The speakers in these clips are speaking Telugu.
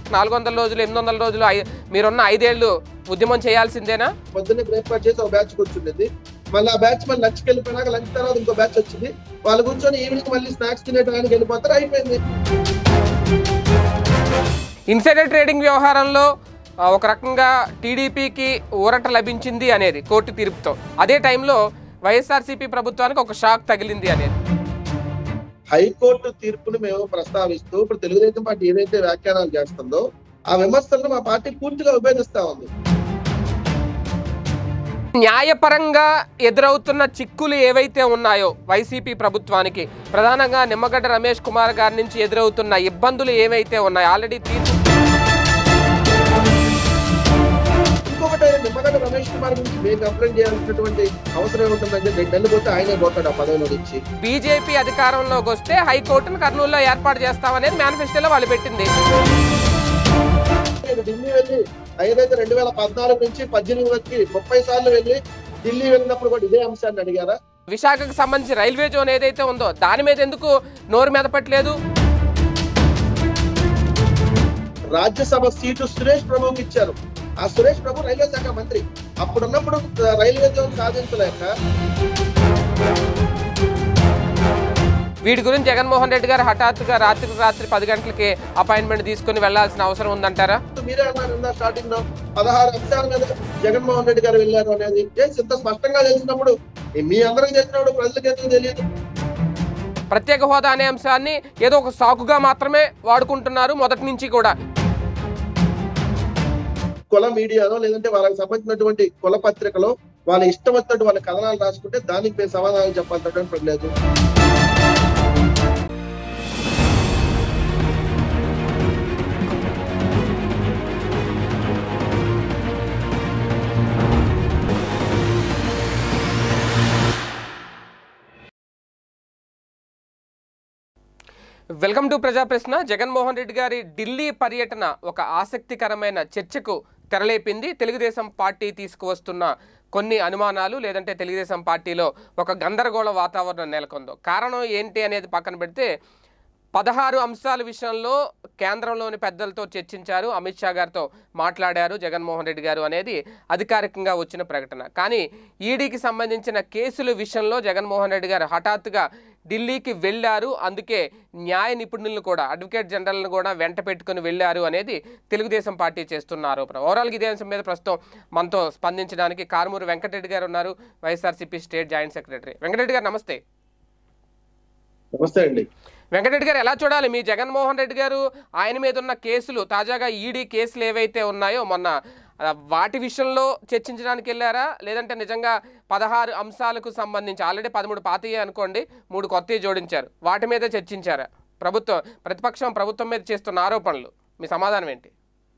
నాలుగు వందల రోజులు ఎనిమిది వందల రోజులు ఐ- మీరున్న ఐదేళ్లు ఉద్యమం చేయాల్సిందేనా పొద్దున్నే బ్రేక్ఫాస్ట్ చేసి ఒక బ్యాచ్ కూర్చుండేది మళ్ళీ ఆ బ్యాచ్ మళ్ళీ లంచ్కి వెళ్ళిపోయినాక లంచ్ తర్వాత ఇంకో బ్యాచ్ వచ్చింది వాళ్ళు కూర్చొని ఈవినింగ్ మళ్ళీ స్నాక్స్ తినే టైంకి వెళ్ళిపోతారు అయిపోయింది ఇన్సైడర్ ట్రేడింగ్ వ్యవహారంలో ఆ, ఒక రకంగా టీడీపీకి ఊరట లభించింది అనేది కోర్టు తీర్పుతో అదే టైంలో వైఎస్ఆర్సీపీ ప్రభుత్వానికి ఒక షాక్ తగిలింది అనేది హైకోర్టు తీర్పును మేము ప్రస్తావిస్తూ ఇప్పుడు తెలుగుదేశం పార్టీ ఏదైతే వ్యాఖ్యానాలు చేస్తుందో ఆ విమర్శలను మా పార్టీ పూర్తిగా విభేదిస్తా ఉంది న్యాయపరంగా ఎదురవుతున్న చిక్కులు ఏవైతే ఉన్నాయో వైసీపీ ప్రభుత్వానికి ప్రధానంగా నిమ్మగడ్డ రమేష్ కుమార్ గారి నుంచి ఎదురవుతున్న ఇబ్బందులు ఏవైతే ఉన్నాయో ఆల్రెడీ తీర్పు ఇంకొకటి నిమ్మగడ్డ రమేష్ కుమార్ గురించి మేము కంప్లైంట్ చేయాల్సినటువంటి అవసరం ఏముంటుందంటే రెండు నెలలు పోతే ఆయనే పోతాడు ఆ పదవిలో నుంచి బీజేపీ అధికారంలోకి వస్తే హైకోర్టును కర్నూలులో ఏర్పాటు చేస్తామనేది మేనిఫెస్టోలో వాళ్ళు పెట్టింది నేను ఢిల్లీ వెళ్ళి ఏదైతే రెండు వేల పద్నాలుగు నుంచి పద్దెనిమిది వరకు ముప్పై సార్లు వెళ్ళి ఢిల్లీ వెళ్ళినప్పుడు కూడా ఇదే అంశాన్ని అడిగారా విశాఖకు సంబంధించి రైల్వే జోన్ ఏదైతే ఉందో దాని మీద ఎందుకు నోరు మెదపట్లేదు రాజ్యసభ సీటు సురేష్ ప్రభుకి ఇచ్చారు ఆ సురేష్ ప్రభు రైల్వే శాఖ మంత్రి అప్పుడున్నప్పుడు రైల్వే జోన్ సాధించలేక వీటి గురించి జగన్మోహన్ రెడ్డి గారు హఠాత్తుగా రాత్రికి రాత్రి పది గంటలకి అపాయింట్మెంట్ తీసుకుని వెళ్లాల్సిన అవసరం ఉందంటారా మీరే అన్నారు ఇందా స్టార్టింగ్ లో పదహారు అంశాల మీద జగన్మోహన్ రెడ్డి గారు వెళ్ళారు అనేది ఏం ఇంత స్పష్టంగా తెలిసినప్పుడు మీ అందరికి తెలిసినప్పుడు ప్రజలకు ఎందుకు తెలియదు ప్రత్యేక హోదా అనే అంశాన్ని ఏదో ఒక సాకుగా మాత్రమే వాడుకుంటున్నారు మొదటి నుంచి కూడా కుల మీడియాలో లేదంటే వాళ్ళకి సంబంధించినటువంటి కుల పత్రికలో వాళ్ళ ఇష్టం వచ్చినట్టు వాళ్ళ కథనాలు రాసుకుంటే దానికి మేము సమాధానం చెప్పాల్సినటువంటి పని లేదు వెల్కమ్ టు ప్రజా ప్రశ్న జగన్మోహన్ రెడ్డి గారి ఢిల్లీ పర్యటన ఒక ఆసక్తికరమైన చర్చకు తెరలేపింది తెలుగుదేశం పార్టీ తీసుకువస్తున్న కొన్ని అనుమానాలు లేదంటే తెలుగుదేశం పార్టీలో ఒక గందరగోళ వాతావరణం నెలకొందో కారణం ఏంటి అనేది పక్కన పెడితే పదహారు అంశాల విషయంలో కేంద్రంలోని పెద్దలతో చర్చించారు అమిత్ షా గారితో మాట్లాడారు జగన్మోహన్ రెడ్డి గారు అనేది అధికారికంగా వచ్చిన ప్రకటన కానీ ఈడీకి సంబంధించిన కేసుల విషయంలో జగన్మోహన్ రెడ్డి గారు హఠాత్తుగా ఢిల్లీకి వెళ్ళారు అందుకే న్యాయ నిపుణులను కూడా అడ్వకేట్ జనరల్ను కూడా వెంట పెట్టుకుని వెళ్ళారు అనేది తెలుగుదేశం పార్టీ చేస్తున్న ఆరోపణ ఓవరాల్గా ఇదే అంశం మీద ప్రస్తుతం మనతో స్పందించడానికి కారుమూరు వెంకటరెడ్డి గారు ఉన్నారు YSRCP state joint secretary Venkata Reddy గారు నమస్తే నమస్తే అండి వెంకటరెడ్డి గారు ఎలా చూడాలి మీ జగన్మోహన్ రెడ్డి గారు ఆయన మీద ఉన్న కేసులు తాజాగా ఈడీ కేసులు ఏవైతే ఉన్నాయో మొన్న ఆ, వాటి విషయంలో చర్చించడానికి వెళ్ళారా లేదంటే నిజంగా పదహారు అంశాలకు సంబంధించి ఆల్రెడీ పదమూడు పాతయ్యే అనుకోండి మూడు కొత్తవి జోడించారు వాటి మీద చర్చించారా ప్రభుత్వం ప్రతిపక్షం ప్రభుత్వం మీద చేస్తున్న ఆరోపణలు మీ సమాధానం ఏంటి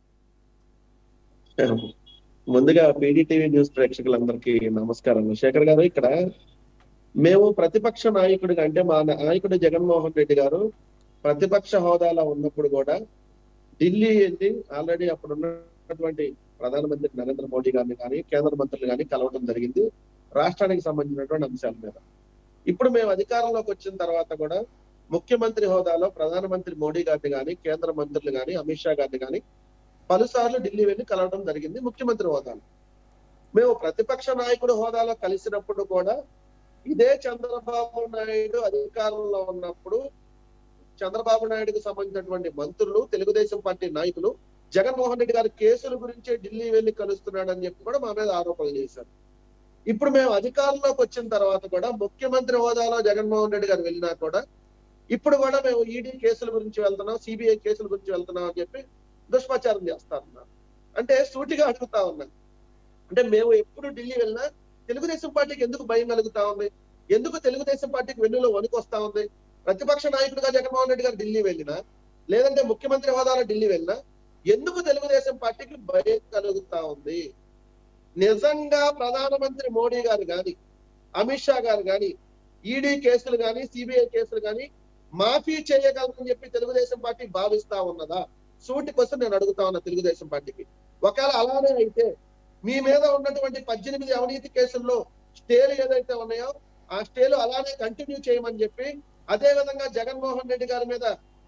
ముందుగా పీడీటీవీ న్యూస్ ప్రేక్షకులందరికీ నమస్కారం శేఖర్ గారు ఇక్కడ మేము ప్రతిపక్ష నాయకుడిగా అంటే మా నాయకుడు జగన్మోహన్ రెడ్డి గారు ప్రతిపక్ష హోదాలో ఉన్నప్పుడు కూడా ఢిల్లీ వెళ్ళి ఆల్రెడీ అప్పుడు ఉన్నటువంటి ప్రధానమంత్రి నరేంద్ర మోడీ గారిని కానీ కేంద్ర మంత్రులు కానీ కలవడం జరిగింది రాష్ట్రానికి సంబంధించినటువంటి అంశాల మీద ఇప్పుడు మేము అధికారంలోకి వచ్చిన తర్వాత కూడా ముఖ్యమంత్రి హోదాలో ప్రధానమంత్రి మోడీ గారిని కానీ కేంద్ర మంత్రులు కానీ అమిత్ షా గారిని కానీ పలుసార్లు ఢిల్లీ వెళ్ళి కలవడం జరిగింది ముఖ్యమంత్రి హోదాలో మేము ప్రతిపక్ష నాయకుడు హోదాలో కలిసినప్పుడు కూడా ఇదే చంద్రబాబు నాయుడు అధికారంలో ఉన్నప్పుడు చంద్రబాబు నాయుడుకు సంబంధించినటువంటి మంత్రులు తెలుగుదేశం పార్టీ నాయకులు జగన్మోహన్ రెడ్డి గారి కేసుల గురించే ఢిల్లీ వెళ్ళి కలుస్తున్నాడని చెప్పి కూడా మా మీద ఆరోపణలు చేశారు ఇప్పుడు మేము అధికారంలోకి వచ్చిన తర్వాత కూడా ముఖ్యమంత్రి హోదాలో జగన్మోహన్ రెడ్డి గారు వెళ్ళినా కూడా ఇప్పుడు కూడా మేము ఈడీ కేసుల గురించి వెళ్తున్నాం సిబిఐ కేసుల గురించి వెళ్తున్నాం అని చెప్పి దుష్ప్రచారం చేస్తా ఉన్నారు అంటే సూటిగా అడుగుతా ఉన్నాను అంటే మేము ఎప్పుడు ఢిల్లీ వెళ్ళినా తెలుగుదేశం పార్టీకి ఎందుకు భయం కలుగుతా ఉంది ఎందుకు తెలుగుదేశం పార్టీకి వెన్నులో వణుకొస్తా ఉంది ప్రతిపక్ష నాయకుడిగా జగన్మోహన్ రెడ్డి గారు ఢిల్లీ వెళ్ళినా లేదంటే ముఖ్యమంత్రి హోదాలో ఢిల్లీ వెళ్ళినా ఎందుకు తెలుగుదేశం పార్టీకి భయం కలుగుతా ఉంది నిజంగా ప్రధానమంత్రి మోడీ గారు గాని అమిత్ షా గారు గాని ఈడీ కేసులు గాని సిబిఐ కేసులు గాని మాఫీ చేయగలరని చెప్పి తెలుగుదేశం పార్టీ భావిస్తా ఉన్నదా సూటి కోసం నేను అడుగుతా ఉన్నా తెలుగుదేశం పార్టీకి ఒకవేళ అలానే అయితే మీ మీద ఉన్నటువంటి పద్దెనిమిది అవినీతి కేసుల్లో స్టేలు ఏదైతే ఉన్నాయో ఆ స్టేలు అలానే కంటిన్యూ చేయమని చెప్పి అదే విధంగా జగన్మోహన్ రెడ్డి గారి మీద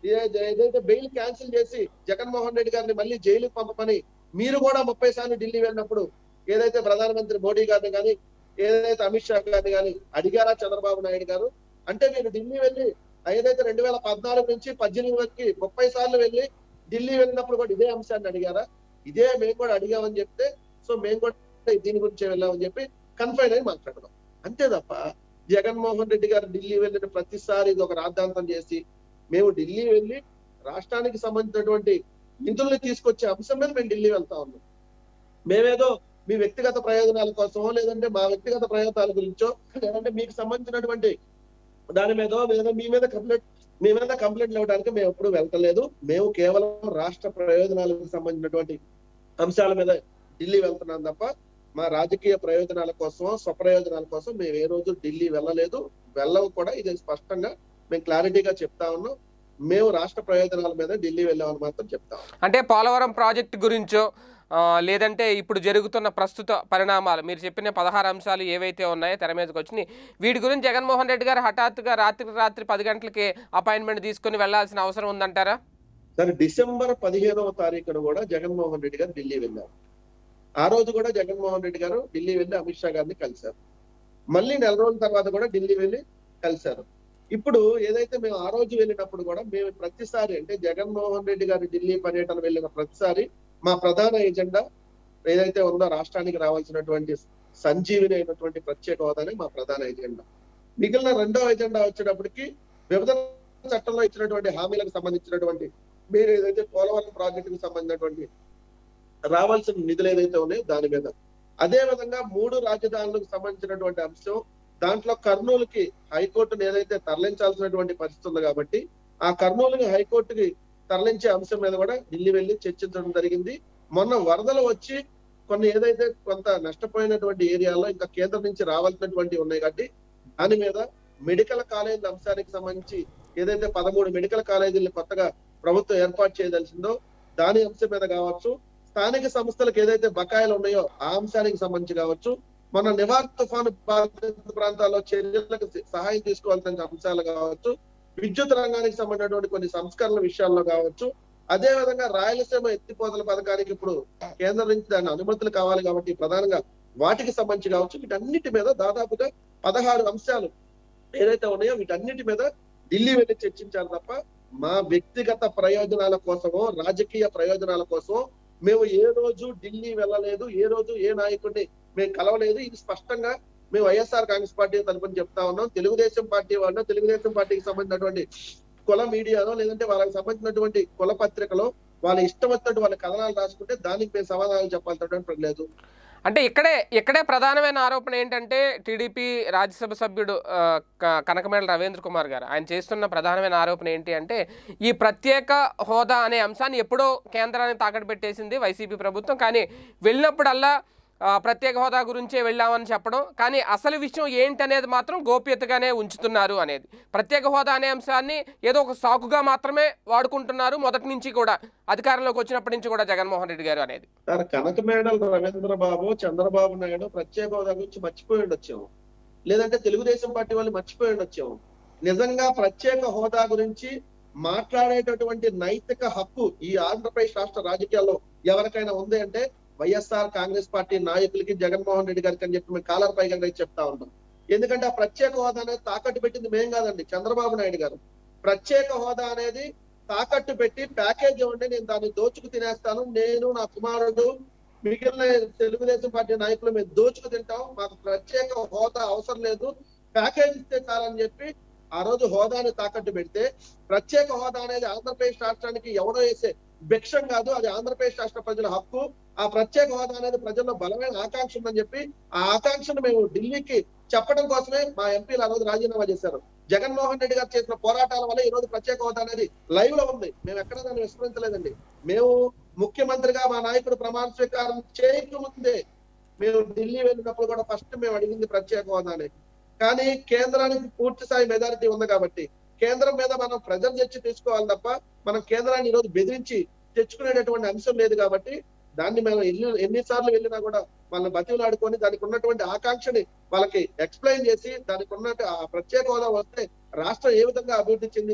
ఏ- ఏదైతే బెయిల్ క్యాన్సిల్ చేసి జగన్మోహన్ రెడ్డి గారిని మళ్ళీ జైలుకి పంపమని మీరు కూడా ముప్పై సార్లు ఢిల్లీ వెళ్ళినప్పుడు ఏదైతే ప్రధానమంత్రి మోడీ గారిని కానీ ఏదైతే అమిత్ షా గారిని కానీ అడిగారా చంద్రబాబు నాయుడు గారు అంటే మీరు ఢిల్లీ వెళ్ళి ఏదైతే రెండు వేల పద్నాలుగు నుంచి పద్దెనిమిది వరకు ముప్పై సార్లు వెళ్ళి ఢిల్లీ వెళ్ళినప్పుడు కూడా ఇదే అంశాన్ని అడిగారా ఇదే మేము కూడా అడిగామని చెప్తే సో మేము కూడా దీని గురించి వెళ్ళామని చెప్పి కన్ఫైన్ అయి మాట్లాడదాం అంతే తప్ప జగన్మోహన్ రెడ్డి గారు ఢిల్లీ వెళ్ళిన ప్రతిసారి ఇది ఒక రాద్ధాంతం చేసి మేము ఢిల్లీ వెళ్ళి రాష్ట్రానికి సంబంధించినటువంటి నిధుల్ని తీసుకొచ్చే అంశం మీద మేము ఢిల్లీ వెళ్తా ఉన్నాం మేమేదో మీ వ్యక్తిగత ప్రయోజనాల కోసమో లేదంటే మా వ్యక్తిగత ప్రయోజనాల గురించో లేదంటే మీకు సంబంధించినటువంటి దాని మీద లేదా మీ మీద కంప్లైంట్ మీ మీద కంప్లైంట్ ఇవ్వడానికి మేము ఎప్పుడు వెళ్తలేదు మేము కేవలం రాష్ట్ర ప్రయోజనాలకు సంబంధించినటువంటి అంశాల మీద ఢిల్లీ వెళ్తున్నాం తప్ప మా రాజకీయ ప్రయోజనాల కోసం స్వప్రయోజనాల కోసం మేము ఏ రోజు ఢిల్లీ వెళ్ళలేదు వెళ్ళవు కూడా ఇది స్పష్టంగా మేము క్లారిటీగా చెప్తా ఉన్నాం మేము రాష్ట్ర ప్రయోజనాల మీద ఢిల్లీ వెళ్ళామని మాత్రం చెప్తా ఉన్నాం అంటే పోలవరం ప్రాజెక్టు గురించో ఆ, లేదంటే ఇప్పుడు జరుగుతున్న ప్రస్తుత పరిణామాలు మీరు చెప్పిన పదహారు అంశాలు ఏవైతే ఉన్నాయో తెర మీదకి వచ్చినాయి వీటి గురించి జగన్మోహన్ రెడ్డి గారు హఠాత్తుగా రాత్రి రాత్రి పది గంటలకి అపాయింట్మెంట్ తీసుకుని వెళ్లాల్సిన అవసరం ఉందంటారా సరే డిసెంబర్ పదిహేనవ తారీఖున కూడా జగన్మోహన్ రెడ్డి గారు ఢిల్లీ వెళ్ళారు ఆ రోజు కూడా జగన్మోహన్ రెడ్డి గారు ఢిల్లీ వెళ్ళి అమిత్ షా గారిని కలిశారు మళ్ళీ నెల రోజుల తర్వాత కూడా ఢిల్లీ వెళ్ళి కలిశారు ఇప్పుడు ఏదైతే మేము ఆ రోజు వెళ్ళినప్పుడు కూడా మేము ప్రతిసారి అంటే జగన్మోహన్ రెడ్డి గారి ఢిల్లీ పర్యటన వెళ్ళిన ప్రతిసారి మా ప్రధాన ఎజెండా ఏదైతే ఉందో రాష్ట్రానికి రావాల్సినటువంటి సంజీవిని అయినటువంటి ప్రత్యేక హోదానే మా ప్రధాన ఎజెండా మిగిలిన రెండో ఎజెండా వచ్చేటప్పటికి విభజన చట్టంలో ఇచ్చినటువంటి హామీలకు సంబంధించినటువంటి మీరు ఏదైతే పోలవరం ప్రాజెక్టుకు సంబంధించినటువంటి రావాల్సిన నిధులు ఏదైతే ఉన్నాయో దాని మీద అదే విధంగా మూడు రాజధానులకు సంబంధించినటువంటి అంశం దాంట్లో కర్నూలుకి హైకోర్టును ఏదైతే తరలించాల్సినటువంటి పరిస్థితి ఉంది కాబట్టి ఆ కర్నూలుని హైకోర్టుకి తరలించే అంశం మీద కూడా ఢిల్లీ వెళ్ళి చర్చించడం జరిగింది మొన్న వరదలు వచ్చి కొన్ని ఏదైతే కొంత నష్టపోయినటువంటి ఏరియాలో ఇంకా కేంద్రం నుంచి రావాల్సినటువంటి ఉన్నాయి కాబట్టి దాని మీద మెడికల్ కాలేజీల అంశానికి సంబంధించి ఏదైతే పదమూడు మెడికల్ కాలేజీలు కొత్తగా ప్రభుత్వం ఏర్పాటు చేయదలిసిందో దాని అంశం మీద కావచ్చు స్థానిక సంస్థలకు ఏదైతే బకాయిలు ఉన్నాయో ఆ అంశానికి సంబంధించి కావచ్చు మన నివార్ తుఫాను బాధిత ప్రాంతాల్లో చర్యలకు సహాయం తీసుకోవాల్సిన అంశాలు కావచ్చు విద్యుత్ రంగానికి సంబంధించినటువంటి కొన్ని సంస్కరణల విషయాల్లో కావచ్చు అదే విధంగా రాయలసీమ ఎత్తిపోతల పథకానికి ఇప్పుడు కేంద్రం నుంచి దాని అనుమతులు కావాలి కాబట్టి ప్రధానంగా వాటికి సంబంధించి కావచ్చు వీటన్నిటి మీద దాదాపుగా పదహారు అంశాలు ఏదైతే ఉన్నాయో వీటన్నిటి మీద ఢిల్లీ వెళ్ళి చర్చించారు తప్ప మా వ్యక్తిగత ప్రయోజనాల కోసమో రాజకీయ ప్రయోజనాల కోసమో మేము ఏ రోజు ఢిల్లీ వెళ్ళలేదు ఏ రోజు ఏ నాయకుడిని మేము కలవలేదు ఇది స్పష్టంగా మేము వైఎస్ఆర్ కాంగ్రెస్ పార్టీ తరపున చెప్తా ఉన్నాం తెలుగుదేశం పార్టీ వాళ్ళు తెలుగుదేశం పార్టీకి సంబంధించినటువంటి కుల మీడియాలో లేదంటే వాళ్ళకి సంబంధించినటువంటి కుల పత్రికలో వాళ్ళ ఇష్టం వచ్చినట్టు వాళ్ళ కథనాలు రాసుకుంటే దానికి మేము సమాధానం చెప్పాల్సినటువంటి పని లేదు అంటే ఇక్కడే ఇక్కడే ప్రధానమైన ఆరోపణ ఏంటంటే టీడీపీ రాజ్యసభ సభ్యుడు ఆ, క- కనకమేడల రవీంద్ర కుమార్ గారు ఆయన చేస్తున్న ప్రధానమైన ఆరోపణ ఏంటి అంటే ఈ ప్రత్యేక హోదా అనే అంశాన్ని ఎప్పుడో కేంద్రాన్ని తాకట్టు పెట్టేసింది వైసీపీ ప్రభుత్వం కానీ వెళ్ళినప్పుడల్లా ఆ, ప్రత్యేక హోదా గురించే వెళ్ళామని చెప్పడం కానీ అసలు విషయం ఏంటనేది మాత్రం గోప్యతగానే ఉంచుతున్నారు అనేది ప్రత్యేక హోదా అనే అంశాన్ని ఏదో ఒక సాకుగా మాత్రమే వాడుకుంటున్నారు మొదటి నుంచి కూడా అధికారంలోకి వచ్చినప్పటి నుంచి కూడా జగన్మోహన్ రెడ్డి గారు అనేది సార్ కనకమేడల రవీంద్ర బాబు చంద్రబాబు నాయుడు ప్రత్యేక హోదా గురించి మర్చిపోయి ఉండొచ్చాము లేదంటే తెలుగుదేశం పార్టీ వాళ్ళు మర్చిపోయి ఉండొచ్చాము నిజంగా ప్రత్యేక హోదా గురించి మాట్లాడేటటువంటి నైతిక హక్కు ఈ ఆంధ్రప్రదేశ్ రాష్ట్ర రాజకీయాల్లో ఎవరికైనా ఉంది అంటే వైఎస్ఆర్ కాంగ్రెస్ పార్టీ నాయకులకి జగన్మోహన్ రెడ్డి గారికి అని చెప్పి మేము కాలర్ పైగా చెప్తా ఉంటాం ఎందుకంటే ఆ ప్రత్యేక హోదా అనేది తాకట్టు పెట్టింది మేం కాదండి చంద్రబాబు నాయుడు గారు ప్రత్యేక హోదా అనేది తాకట్టు పెట్టి ప్యాకేజ్ ఇవ్వండి నేను దాన్ని దోచుకు తినేస్తాను నేను నా కుమారుడు మిగిలిన తెలుగుదేశం పార్టీ నాయకులు మేము దోచుకు తింటాం మాకు ప్రత్యేక హోదా అవసరం లేదు ప్యాకేజ్ ఇస్తే చాలని చెప్పి ఆ రోజు హోదాని తాకట్టు పెడితే ప్రత్యేక హోదా అనేది ఆంధ్రప్రదేశ్ రాష్ట్రానికి ఎవడో వేసే భిక్షం కాదు అది ఆంధ్రప్రదేశ్ రాష్ట్ర ప్రజల హక్కు ఆ ప్రత్యేక హోదా అనేది ప్రజల్లో బలమైన ఆకాంక్ష ఉందని చెప్పి ఆ ఆకాంక్షను మేము ఢిల్లీకి చెప్పడం కోసమే మా ఎంపీలు ఆ రోజు రాజీనామా చేశారు జగన్మోహన్ రెడ్డి గారు చేసిన పోరాటాల వల్ల ఈ రోజు ప్రత్యేక హోదా అనేది లైవ్ లో ఉంది మేము ఎక్కడ దాన్ని విస్మరించలేదండి మేము ముఖ్యమంత్రిగా మా నాయకుడు ప్రమాణ స్వీకారం చేయకముందే మేము ఢిల్లీ వెళ్ళినప్పుడు కూడా ఫస్ట్ మేము అడిగింది ప్రత్యేక హోదానే కానీ కేంద్రానికి పూర్తి స్థాయి మెజారిటీ ఉంది కాబట్టి కేంద్రం మీద మనం ప్రెజర్ తెచ్చి తీసుకోవాలి తప్ప మనం కేంద్రాన్ని ఈరోజు బెదిరించి తెచ్చుకునేటటువంటి అంశం లేదు కాబట్టి దాన్ని మేము ఎన్ని ఎన్నిసార్లు వెళ్ళినా కూడా వాళ్ళని బతిలాడుకొని దానికి ఉన్నటువంటి ఆకాంక్షని వాళ్ళకి ఎక్స్ప్లెయిన్ చేసి దానికి ఉన్నట్టు ఆ ప్రత్యేక హోదా వస్తే రాష్ట్రం ఏ విధంగా అభివృద్ధి చెందింది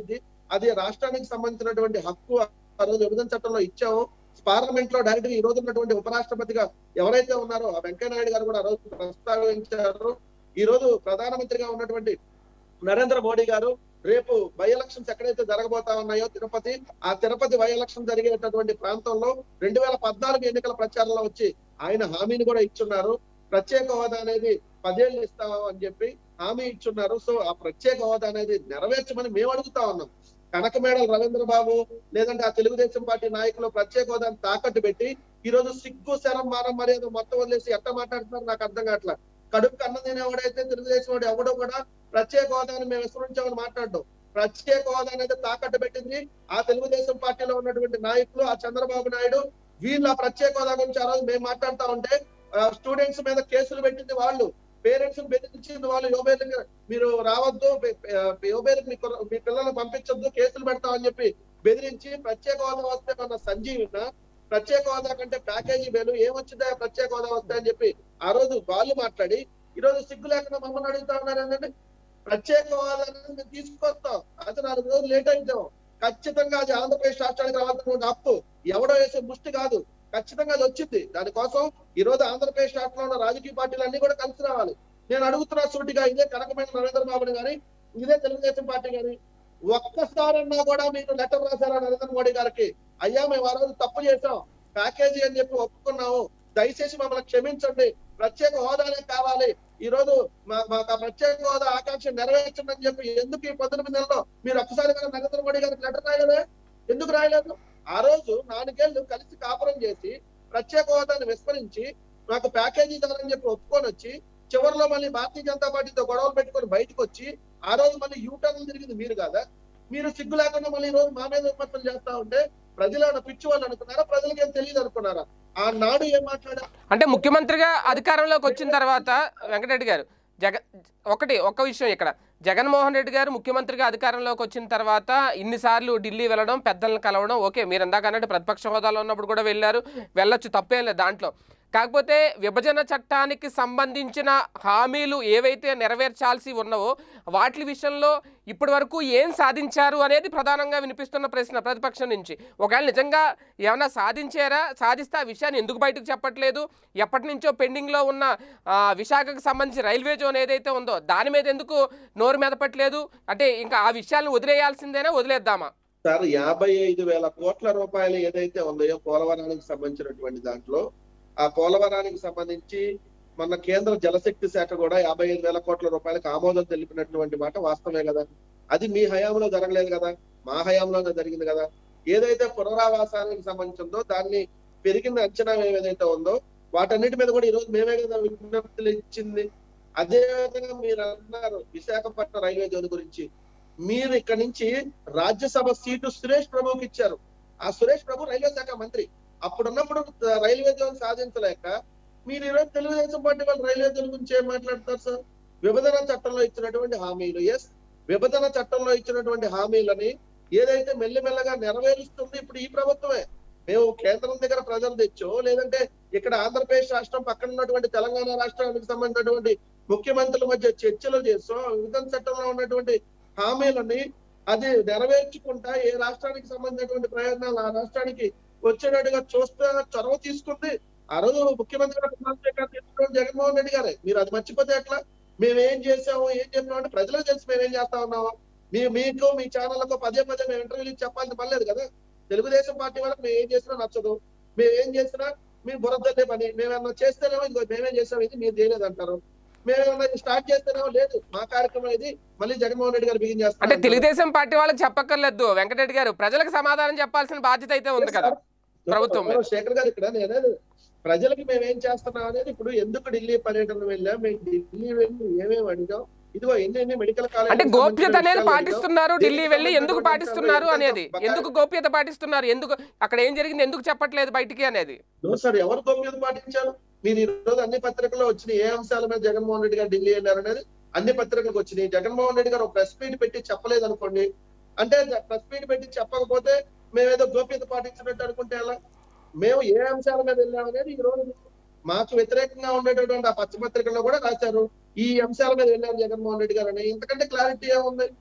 అది రాష్ట్రానికి సంబంధించినటువంటి హక్కు ఆ రోజు విభజన చట్టంలో ఇచ్చాము పార్లమెంట్ లో డైరెక్ట్ గా ఈ రోజు ఉన్నటువంటి ఉపరాష్ట్రపతిగా ఎవరైతే ఉన్నారో ఆ వెంకయ్య నాయుడు గారు కూడా ఆ రోజు ప్రస్తావించారు ఈ రోజు ప్రధానమంత్రిగా ఉన్నటువంటి నరేంద్ర మోడీ గారు రేపు బై ఎలక్షన్స్ ఎక్కడైతే జరగబోతా ఉన్నాయో తిరుపతి ఆ తిరుపతి బై ఎలక్షన్ జరిగేటటువంటి ప్రాంతంలో రెండు వేల పద్నాలుగు ఎన్నికల ప్రచారంలో వచ్చి ఆయన హామీని కూడా ఇచ్చున్నారు ప్రత్యేక హోదా అనేది పదేళ్ళు ఇస్తాము అని చెప్పి హామీ ఇచ్చున్నారు సో ఆ ప్రత్యేక హోదా అనేది నెరవేర్చమని మేము అడుగుతా ఉన్నాం కనకమేడల రవీంద్ర బాబు లేదంటే ఆ తెలుగుదేశం పార్టీ నాయకులు ప్రత్యేక హోదాని తాకట్టు పెట్టి ఈ రోజు సిగ్గు శరం మానం మర్యాద మొత్తం వదిలేసి ఎట్ట మాట్లాడుతున్నారు నాకు అర్థం కావట్లా కడుపు అన్నం తినేవాడైతే తెలుగుదేశం వాడు ఎవడో కూడా ప్రత్యేక హోదాని మేము విస్మరించామని మాట్లాడడం ప్రత్యేక హోదా అనేది తాకట్టు పెట్టింది ఆ తెలుగుదేశం పార్టీలో ఉన్నటువంటి నాయకులు ఆ చంద్రబాబు నాయుడు వీళ్ళ ప్రత్యేక హోదా గురించి ఆ రోజు మేము మాట్లాడుతా ఉంటే స్టూడెంట్స్ మీద కేసులు పెట్టింది వాళ్ళు పేరెంట్స్ బెదిరించింది వాళ్ళు యువబేర్లు మీరు రావద్దు యువబేర్కి మీ కుర్ర- మీ పిల్లల్ని పంపించొద్దు కేసులు పెడతామని చెప్పి బెదిరించి ప్రత్యేక హోదా వస్తే మన సంజీవిన ప్రత్యేక హోదా కంటే ప్యాకేజీ వేలు ఏమొచ్చిందా ప్రత్యేక హోదా వస్తే అని చెప్పి ఆ రోజు వాళ్ళు మాట్లాడి ఈ రోజు సిగ్గు లేకుండా మమ్మల్ని అడుగుతా ఉన్నారు ఏంటంటే ప్రత్యేక హోదా అనేది మేము తీసుకొస్తాం అది నాలుగు రోజులు లేట్ అయిద్దాం ఖచ్చితంగా అది ఆంధ్రప్రదేశ్ రాష్ట్రానికి రావాల్సినటువంటి హక్కు ఎవడో వేసే ముష్టి కాదు ఖచ్చితంగా అది వచ్చింది దానికోసం ఈ రోజు ఆంధ్రప్రదేశ్ రాష్ట్రంలో ఉన్న రాజకీయ పార్టీలు అన్ని కూడా కలిసి రావాలి నేను అడుగుతున్నా సూటిగా ఇదే కనకమైన నరేంద్ర బాబుని గాని ఇదే తెలుగుదేశం పార్టీ గాని ఒక్కసారన్నా కూడా మీరు లెటర్ రాశారా నరేంద్ర మోడీ గారికి అయ్యా మేము ఆ రోజు తప్పు చేసాం ప్యాకేజీ అని చెప్పి ఒప్పుకున్నాము దయచేసి మమ్మల్ని క్షమించండి ప్రత్యేక హోదానే కావాలి ఈ రోజు మా- మాకు ఆ ప్రత్యేక హోదా ఆకాంక్ష నెరవేర్చండి అని చెప్పి ఎందుకు ఈ పంతొమ్మిది నెలలో మీరు ఒక్కసారి కూడా నరేంద్ర మోడీ గారికి లెటర్ రాయలేదే ఎందుకు రాయలేదు ఆ రోజు నాలుగేళ్లు కలిసి కాపురం చేసి ప్రత్యేక హోదాని విస్మరించి నాకు ప్యాకేజీ ఇవ్వాలని చెప్పి ఒప్పుకొని వచ్చి చివరిలో మళ్ళీ భారతీయ జనతా పార్టీతో గొడవలు పెట్టుకొని బయటకు వచ్చి ఆ రోజు మళ్ళీ యూటర్న్ తిరిగింది మీరు కాదా మీరు సిగ్గు లేకుండా మళ్ళీ ఈ రోజు మా మీద విమర్శలు చేస్తా ఉంటే ప్రజలు ఏమైనా పిచ్చి వాళ్ళు అనుకున్నారా ప్రజలకి ఏం తెలియదు అనుకున్నారా ఆ నాడు ఏం మాట్లాడారు అంటే ముఖ్యమంత్రిగా అధికారంలోకి వచ్చిన తర్వాత వెంకటరెడ్డి గారు జగ ఒకటి ఒక్క విషయం ఇక్కడ జగన్మోహన్ రెడ్డి గారు ముఖ్యమంత్రిగా అధికారంలోకి వచ్చిన తర్వాత ఇన్నిసార్లు ఢిల్లీ వెళ్ళడం పెద్దలను కలవడం ఓకే మీరు ఇందాక అన్నట్టు ప్రతిపక్ష హోదాలో ఉన్నప్పుడు కూడా వెళ్ళారు వెళ్ళొచ్చు తప్పేం లేదు దాంట్లో కాకపోతే విభజన చట్టానికి సంబంధించిన హామీలు ఏవైతే నెరవేర్చాల్సి ఉన్నావో వాటి విషయంలో ఇప్పటి వరకు ఏం సాధించారు అనేది ప్రధానంగా వినిపిస్తున్న ప్రశ్న ప్రతిపక్షం నుంచి ఒకవేళ నిజంగా ఏమైనా సాధించారా సాధిస్తే ఆ విషయాన్ని ఎందుకు బయటకు చెప్పట్లేదు ఎప్పటి నుంచో పెండింగ్లో ఉన్న ఆ, విశాఖకు సంబంధించి రైల్వే జోన్ ఏదైతే ఉందో దాని మీద ఎందుకు నోరు మెదపట్లేదు అంటే ఇంకా ఆ విషయాలను వదిలేయాల్సిందేనా వదిలేద్దామా సార్ యాభై ఐదు వేల కోట్ల రూపాయలు ఏదైతే ఉందో పోలవరానికి సంబంధించినటువంటి దాంట్లో ఆ పోలవరానికి సంబంధించి మన కేంద్ర జలశక్తి శాఖ కూడా యాభై ఐదు వేల కోట్ల రూపాయలకు ఆమోదం తెలిపినటువంటి మాట వాస్తవమే కదా అది మీ హయాంలో జరగలేదు కదా మా హయాంలోనే జరిగింది కదా ఏదైతే పునరావాసానికి సంబంధించిందో దాన్ని పెరిగిన అంచనా ఏదైతే ఉందో వాటన్నిటి మీద కూడా ఈ రోజు మేమే కదా విజ్ఞప్తులు ఇచ్చింది అదే విధంగా మీరు అన్నారు విశాఖపట్నం రైల్వే జోన్ గురించి మీరు ఇక్కడ నుంచి రాజ్యసభ సీటు సురేష్ ప్రభుకి ఇచ్చారు ఆ సురేష్ ప్రభు రైల్వే శాఖ మంత్రి అప్పుడున్నప్పుడు రైల్వే జోన్ సాధించలేక మీరు ఈరోజు తెలుగుదేశం పార్టీ వాళ్ళు రైల్వే జోన్ గురించి ఏం మాట్లాడతారు సార్ విభజన చట్టంలో ఇచ్చినటువంటి హామీలు ఎస్ విభజన చట్టంలో ఇచ్చినటువంటి హామీలని ఏదైతే మెల్లిమెల్లగా నెరవేరుస్తుంది ఇప్పుడు ఈ ప్రభుత్వమే మేము కేంద్రం దగ్గర ప్రజలు తెచ్చో లేదంటే ఇక్కడ ఆంధ్రప్రదేశ్ రాష్ట్రం పక్కన ఉన్నటువంటి తెలంగాణ రాష్ట్రానికి సంబంధించినటువంటి ముఖ్యమంత్రుల మధ్య చర్చలు చేస్తూ విభజన చట్టంలో ఉన్నటువంటి హామీలని అది నెరవేర్చుకుంటా ఏ రాష్ట్రానికి సంబంధించినటువంటి ప్రయోజనాలు ఆ రాష్ట్రానికి వచ్చేటట్టుగా చూస్తే చొరవ తీసుకుంది ఆ రోజు ముఖ్యమంత్రి గారు ప్రమాణ స్వీకారం చేసినటువంటి జగన్మోహన్ రెడ్డి గారే మీరు అది మర్చిపోతే ఎట్లా మేము ఏం చేసాము ఏం చెప్పాము అంటే ప్రజలకు తెలిసి మేము ఏం చేస్తా ఉన్నాము మీ మీకు మీ ఛానళ్ళకు పదే పదే మేము ఇంటర్వ్యూలు చెప్పాల్సిన పని లేదు కదా తెలుగుదేశం పార్టీ వాళ్ళకి మేము ఏం చేసినా నచ్చదు మేము ఏం చేసినా మీ బురదల్లే పని మేమేమన్నా చేస్తేనేమో ఇదిగో మేమేం చేసాం ఇది మీరు చేయలేదు అంటారు మేమేమన్నా స్టార్ట్ చేస్తేనేమో లేదు మా కార్యక్రమం ఇది మళ్ళీ జగన్మోహన్ రెడ్డి గారు బిగిన్ అంటే చేస్తారు తెలుగుదేశం పార్టీ వాళ్ళకి చెప్పక్కర్లేదు వెంకటరెడ్డి గారు ప్రజలకు సమాధానం చెప్పాల్సిన బాధ్యత అయితే ఉంది కదా ప్రభుత్వం మీద. శేఖర్ గారు ఇక్కడ నేను ప్రజలకి మేము ఏం చేస్తున్నాం అనేది ఇప్పుడు ఎందుకు ఢిల్లీ పర్యటన వెళ్ళాం మేము ఢిల్లీ వెళ్ళి ఏమేమి అడిగాం ఇదిగో ఎన్ని ఎన్ని మెడికల్ కాలేజ్ అంటే గోప్యత అనేది పాటిస్తున్నారు ఢిల్లీ వెళ్ళి ఎందుకు పాటిస్తున్నారు అనేది ఎందుకు గోప్యత పాటిస్తున్నారు ఎందుకు అక్కడ ఏం జరిగింది ఎందుకు చెప్పట్లేదు బయటికి అనేది సార్ ఎవరు గోప్యత పాటించారు మీరు ఈ రోజు అన్ని పత్రికల్లో వచ్చిన ఏ అంశాల మీద జగన్మోహన్ రెడ్డి గారు ఢిల్లీ వెళ్ళారు అనేది అన్ని పత్రికలకు వచ్చినాయి జగన్మోహన్ రెడ్డి గారు ఒక ప్రెస్ మీట్ పెట్టి చెప్పలేదు అనుకోండి అంటే ప్రెస్ మీట్ పెట్టి చెప్పకపోతే మేమేదో గోప్యత పాటించినట్టు అనుకుంటే ఎలా మేము ఏ అంశాల మీద వెళ్ళామనేది ఈ రోజు మాకు వ్యతిరేకంగా ఉండేటటువంటి ఆ పచ్చ పత్రికల్లో కూడా రాశారు ఈ అంశాల మీద వెళ్ళారు జగన్మోహన్ రెడ్డి గారు అని ఇంతకంటే క్లారిటీ ఏముంది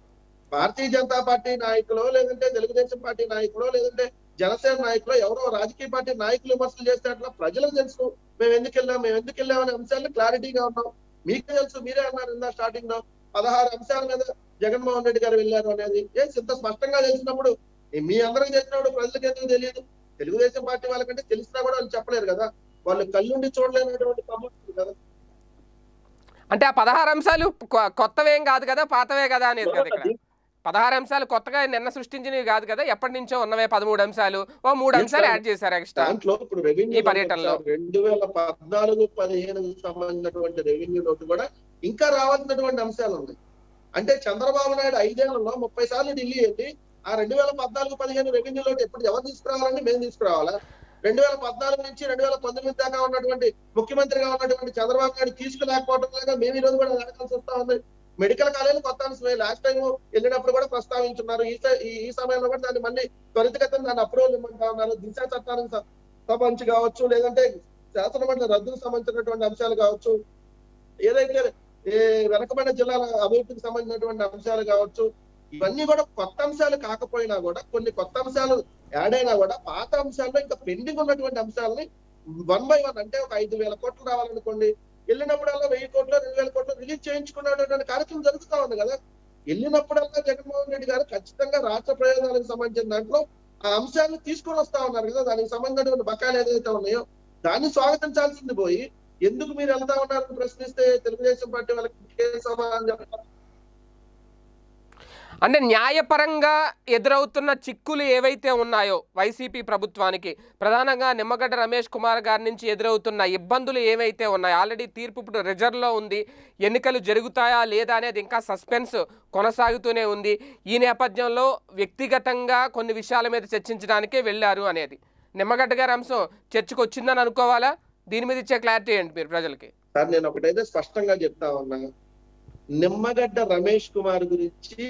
భారతీయ జనతా పార్టీ నాయకులు లేదంటే తెలుగుదేశం పార్టీ నాయకులు లేదంటే జనసేన నాయకులు ఎవరో రాజకీయ పార్టీ నాయకులు విమర్శలు చేస్తే అట్లా ప్రజలకు తెలుసు మేము ఎందుకు వెళ్ళాం మేము ఎందుకు వెళ్ళాం అనే అంశాలు క్లారిటీగా ఉన్నాం మీకే తెలుసు మీరే అన్నారు ఇందా స్టార్టింగ్ లో పదహారు అంశాల మీద జగన్మోహన్ రెడ్డి గారు వెళ్ళారు అనేది ఏ ఇంత స్పష్టంగా తెలిసినప్పుడు ఏ మీ అందరికి తెలిసినప్పుడు ప్రజలకు ఎందుకు తెలియదు తెలుగుదేశం పార్టీ వాళ్ళకంటే తెలిసినా కూడా వాళ్ళు చెప్పలేరు కదా వాళ్ళు కళ్ళుండి చూడలేనటువంటి కమ్యూనిటీ కదా అంటే ఆ పదహారు అంశాలు కొ- కొత్తవేం కాదు కదా పాతవే కదా అనేది కదా ఇక్కడ పదహారు అంశాలు కొత్తగా నిన్న సృష్టించినవి కాదు కదా ఎప్పటి నుంచో ఉన్నవే పదమూడు అంశాలు ఓ మూడు Yes, అంశాలు sir. యాడ్ చేశారు ఎక్స్ట్రా దాంట్లో ఇప్పుడు రెవెన్యూ ఈ పర్యటనలో. రెండు వేల పద్నాలుగు పదిహేను సంబంధించినటువంటి రెవెన్యూ నోటు కూడా ఇంకా రావాల్సినటువంటి అంశాలు ఉన్నాయి అంటే చంద్రబాబు నాయుడు ఐదేళ్లలో ముప్పై సార్లు ఢిల్లీ వెళ్ళి ఆ రెండు వేల పద్నాలుగు పదిహేను రెవెన్యూ నోటు ఎప్పుడు ఎవరు తీసుకురావాలండి మేము తీసుకురావాలా రెండు వేల పద్నాలుగు నుంచి రెండు వేల పంతొమ్మిది దాకా ఉన్నటువంటి ముఖ్యమంత్రిగా ఉన్నటువంటి చంద్రబాబు నాయుడు తీసుకురాకపోవడం లాగా మేము ఈ రోజు కూడా అడగాల్సి వస్తా ఉంది మెడికల్ కాలేజీలు కొత్త అంశమే లాస్ట్ టైం వెళ్ళినప్పుడు కూడా ప్రస్తావించున్నారు ఈ స- ఈ- ఈ సమయంలో కూడా దాన్ని మళ్ళీ త్వరితగతిన దాన్ని అప్రూవల్ ఇవ్వమంటా ఉన్నారు దిశ చట్టానికి స- సంబంధించి కావచ్చు లేదంటే శాసనమండలి రద్దుకు సంబంధించినటువంటి అంశాలు కావచ్చు ఏదైతే ఏ వెనకబడిన జిల్లాల అభివృద్ధికి సంబంధించినటువంటి అంశాలు కావచ్చు ఇవన్నీ కూడా కొత్త అంశాలు కాకపోయినా కూడా కొన్ని కొత్త అంశాలు యాడ్ అయినా కూడా పాత అంశాల్లో ఇంకా పెండింగ్ ఉన్నటువంటి అంశాలని వన్ బై వన్ అంటే ఒక ఐదు వేల కోట్లు రావాలనుకోండి వెళ్ళినప్పుడల్లా వెయ్యి కోట్లు రెండు వేల కోట్లు రిలీజ్ చేయించుకున్నటువంటి కార్యక్రమం జరుగుతా ఉంది కదా వెళ్ళినప్పుడల్లా జగన్మోహన్ రెడ్డి గారు ఖచ్చితంగా రాష్ట్ర ప్రయోజనాలకు సంబంధించిన దాంట్లో ఆ అంశాలను తీసుకొని వస్తా ఉన్నారు కదా దానికి సంబంధించినటువంటి బకాయిలు ఏదైతే ఉన్నాయో దాన్ని స్వాగతించాల్సింది పోయి ఎందుకు మీరు వెళ్తా ఉన్నారని ప్రశ్నిస్తే తెలుగుదేశం పార్టీ వాళ్ళకి ఏ సమాధానం చెప్పాలి అంటే న్యాయపరంగా ఎదురవుతున్న చిక్కులు ఏవైతే ఉన్నాయో వైసీపీ ప్రభుత్వానికి ప్రధానంగా నిమ్మగడ్డ రమేష్ కుమార్ గారి నుంచి ఎదురవుతున్న ఇబ్బందులు ఏవైతే ఉన్నాయో ఆల్రెడీ తీర్పు ఇప్పుడు రిజర్వ్లో ఉంది ఎన్నికలు జరుగుతాయా లేదా అనేది ఇంకా సస్పెన్స్ కొనసాగుతూనే ఉంది ఈ నేపథ్యంలో వ్యక్తిగతంగా కొన్ని విషయాల మీద చర్చించడానికే వెళ్ళారు అనేది నిమ్మగడ్డ గారి అంశం చర్చకు వచ్చిందని అనుకోవాలా దీని మీద ఇచ్చే క్లారిటీ ఏంటి మీరు ప్రజలకి సార్ నేను ఒకటైతే స్పష్టంగా చెప్తా ఉన్నా నిమ్మగడ్డ రమేష్ కుమార్ గురించి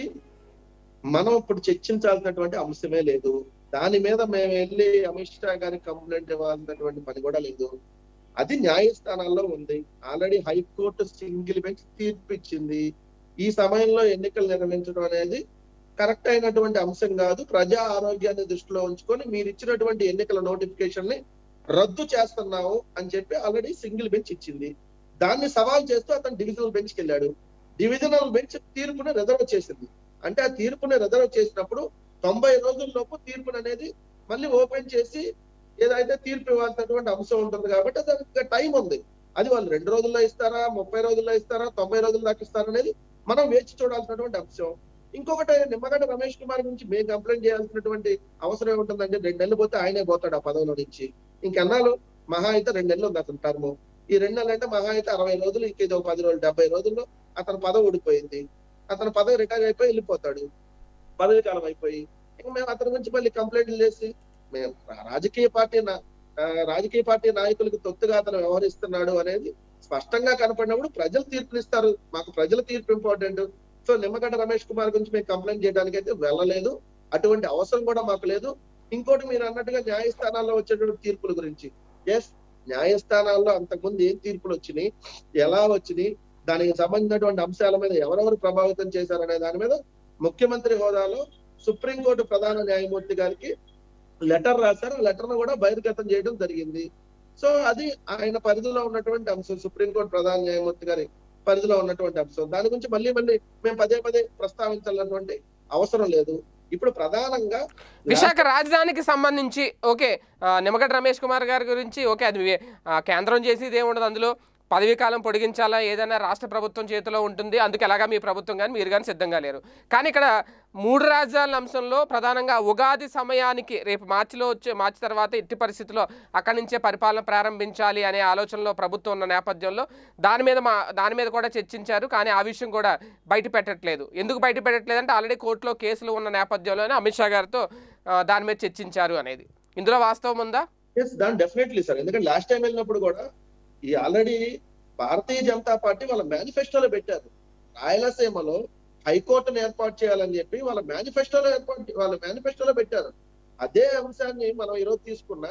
మనం ఇప్పుడు చర్చించాల్సినటువంటి అంశమే లేదు దాని మీద మేము వెళ్ళి అమిత్ షా గారికి కంప్లైంట్ ఇవ్వాల్సినటువంటి పని కూడా లేదు అది న్యాయస్థానాల్లో ఉంది ఆల్రెడీ హైకోర్టు సింగిల్ బెంచ్ తీర్పు ఇచ్చింది ఈ సమయంలో ఎన్నికలు నిర్వహించడం అనేది కరెక్ట్ అయినటువంటి అంశం కాదు ప్రజా ఆరోగ్యాన్ని దృష్టిలో ఉంచుకొని మీరు ఇచ్చినటువంటి ఎన్నికల నోటిఫికేషన్ ని రద్దు చేస్తున్నాము అని చెప్పి ఆల్రెడీ సింగిల్ బెంచ్ ఇచ్చింది దాన్ని సవాల్ చేస్తూ అతను డివిజనల్ బెంచ్ కి వెళ్ళాడు డివిజనల్ బెంచ్ తీర్పుని రిజర్వ్ చేసింది అంటే ఆ తీర్పుని రిజర్వ్ చేసినప్పుడు తొంభై రోజుల్లోపు తీర్పుని అనేది మళ్ళీ ఓపెన్ చేసి ఏదైతే తీర్పు ఇవ్వాల్సినటువంటి అంశం ఉంటుంది కాబట్టి దానికి టైం ఉంది అది వాళ్ళు రెండు రోజుల్లో ఇస్తారా ముప్పై రోజుల్లో ఇస్తారా తొంభై రోజుల దాకా ఇస్తారా అనేది మనం వేచి చూడాల్సినటువంటి అంశం ఇంకొకటి నిమ్మగడ్డ రమేష్ కుమార్ గురించి మేము కంప్లైంట్ చేయాల్సినటువంటి అవసరం ఏముంటుందంటే రెండు నెలలు పోతే ఆయనే పోతాడు ఆ పదవిలో నుంచి ఇంకెన్నాళ్ళు మహా అయితే రెండు నెలలు ఉంది అతని టర్మ్ ఈ రెండు నెలలు అంటే మహా అయితే అరవై రోజులు ఇంక ఇది ఒక పది రోజులు డెబ్బై రోజుల్లో అతని పదవి ఊడిపోయింది అతని పదవి రిటైర్ అయిపోయి వెళ్ళిపోతాడు పదవి కాలం అయిపోయి ఇంక మేము అతని గురించి మళ్ళీ కంప్లైంట్లు చేసి మేము రా- రాజకీయ పార్టీ నా- ఆ, రాజకీయ పార్టీ నాయకులకు తొత్తుగా అతను వ్యవహరిస్తున్నాడు అనేది స్పష్టంగా కనపడినప్పుడు ప్రజలు తీర్పునిస్తారు మాకు ప్రజల తీర్పు ఇంపార్టెంట్ సో నిమ్మగడ్డ రమేష్ కుమార్ గురించి మేము కంప్లైంట్ చేయడానికి అయితే వెళ్ళలేదు అటువంటి అవసరం కూడా మాకు లేదు ఇంకోటి మీరు అన్నట్టుగా న్యాయస్థానాల్లో వచ్చేటువంటి తీర్పుల గురించి ఎస్ న్యాయస్థానాల్లో అంతకుముందు ఏం తీర్పులు వచ్చినాయి ఎలా వచ్చినాయి దానికి సంబంధించినటువంటి అంశాల మీద ఎవరెవరు ప్రభావితం చేశారనే దాని మీద ముఖ్యమంత్రి హోదాలో సుప్రీంకోర్టు ప్రధాన న్యాయమూర్తి గారికి లెటర్ రాశారు ఆ లెటర్ ను కూడా బహిర్గతం చేయడం జరిగింది సో అది ఆయన పరిధిలో ఉన్నటువంటి అంశం సుప్రీంకోర్టు ప్రధాన న్యాయమూర్తి గారి పరిధిలో ఉన్నటువంటి అంశం దాని గురించి మళ్ళీ మళ్ళీ మేము పదే పదే ప్రస్తావించాలన్నటువంటి అవసరం లేదు ఇప్పుడు ప్రధానంగా విశాఖ రాజధానికి సంబంధించి ఓకే ఆ, నిమ్మగడ్డ రమేష్ కుమార్ గారి గురించి ఓకే అది వే- ఆ, కేంద్రం చేసేది ఏముండదు అందులో పదవీ కాలం పొడిగించాలా ఏదైనా రాష్ట్ర ప్రభుత్వం చేతిలో ఉంటుంది అందుకు ఎలాగా మీ ప్రభుత్వం కానీ మీరు కానీ సిద్ధంగా లేరు కానీ ఇక్కడ మూడు రాజ్యాల అంశంలో ప్రధానంగా ఉగాది సమయానికి రేపు మార్చిలో వచ్చే మార్చి తర్వాత ఎట్టి పరిస్థితుల్లో అక్కడి నుంచే పరిపాలన ప్రారంభించాలి అనే ఆలోచనలో ప్రభుత్వం ఉన్న నేపథ్యంలో దాని మీద మా దాని మీద కూడా చర్చించారు కానీ ఆ విషయం కూడా బయట పెట్టట్లేదు ఎందుకు బయట పెట్టట్లేదంటే ఆల్రెడీ కోర్టులో కేసులు ఉన్న నేపథ్యంలోనే అమిత్ షా గారితో ఆ, దాని మీద చర్చించారు అనేది ఇందులో వాస్తవం ఉందా ఎస్ దాని డెఫినెట్లీ సార్ ఎందుకంటే లాస్ట్ టైం వెళ్ళినప్పుడు కూడా ఈ ఆల్రెడీ భారతీయ జనతా పార్టీ వాళ్ళ మేనిఫెస్టోలో పెట్టారు రాయలసీమలో హైకోర్టును ఏర్పాటు చేయాలని చెప్పి వాళ్ళ మేనిఫెస్టోలో ఏర్పాటు వాళ్ళ మేనిఫెస్టోలో పెట్టారు అదే అంశాన్ని మనం ఈరోజు తీసుకున్న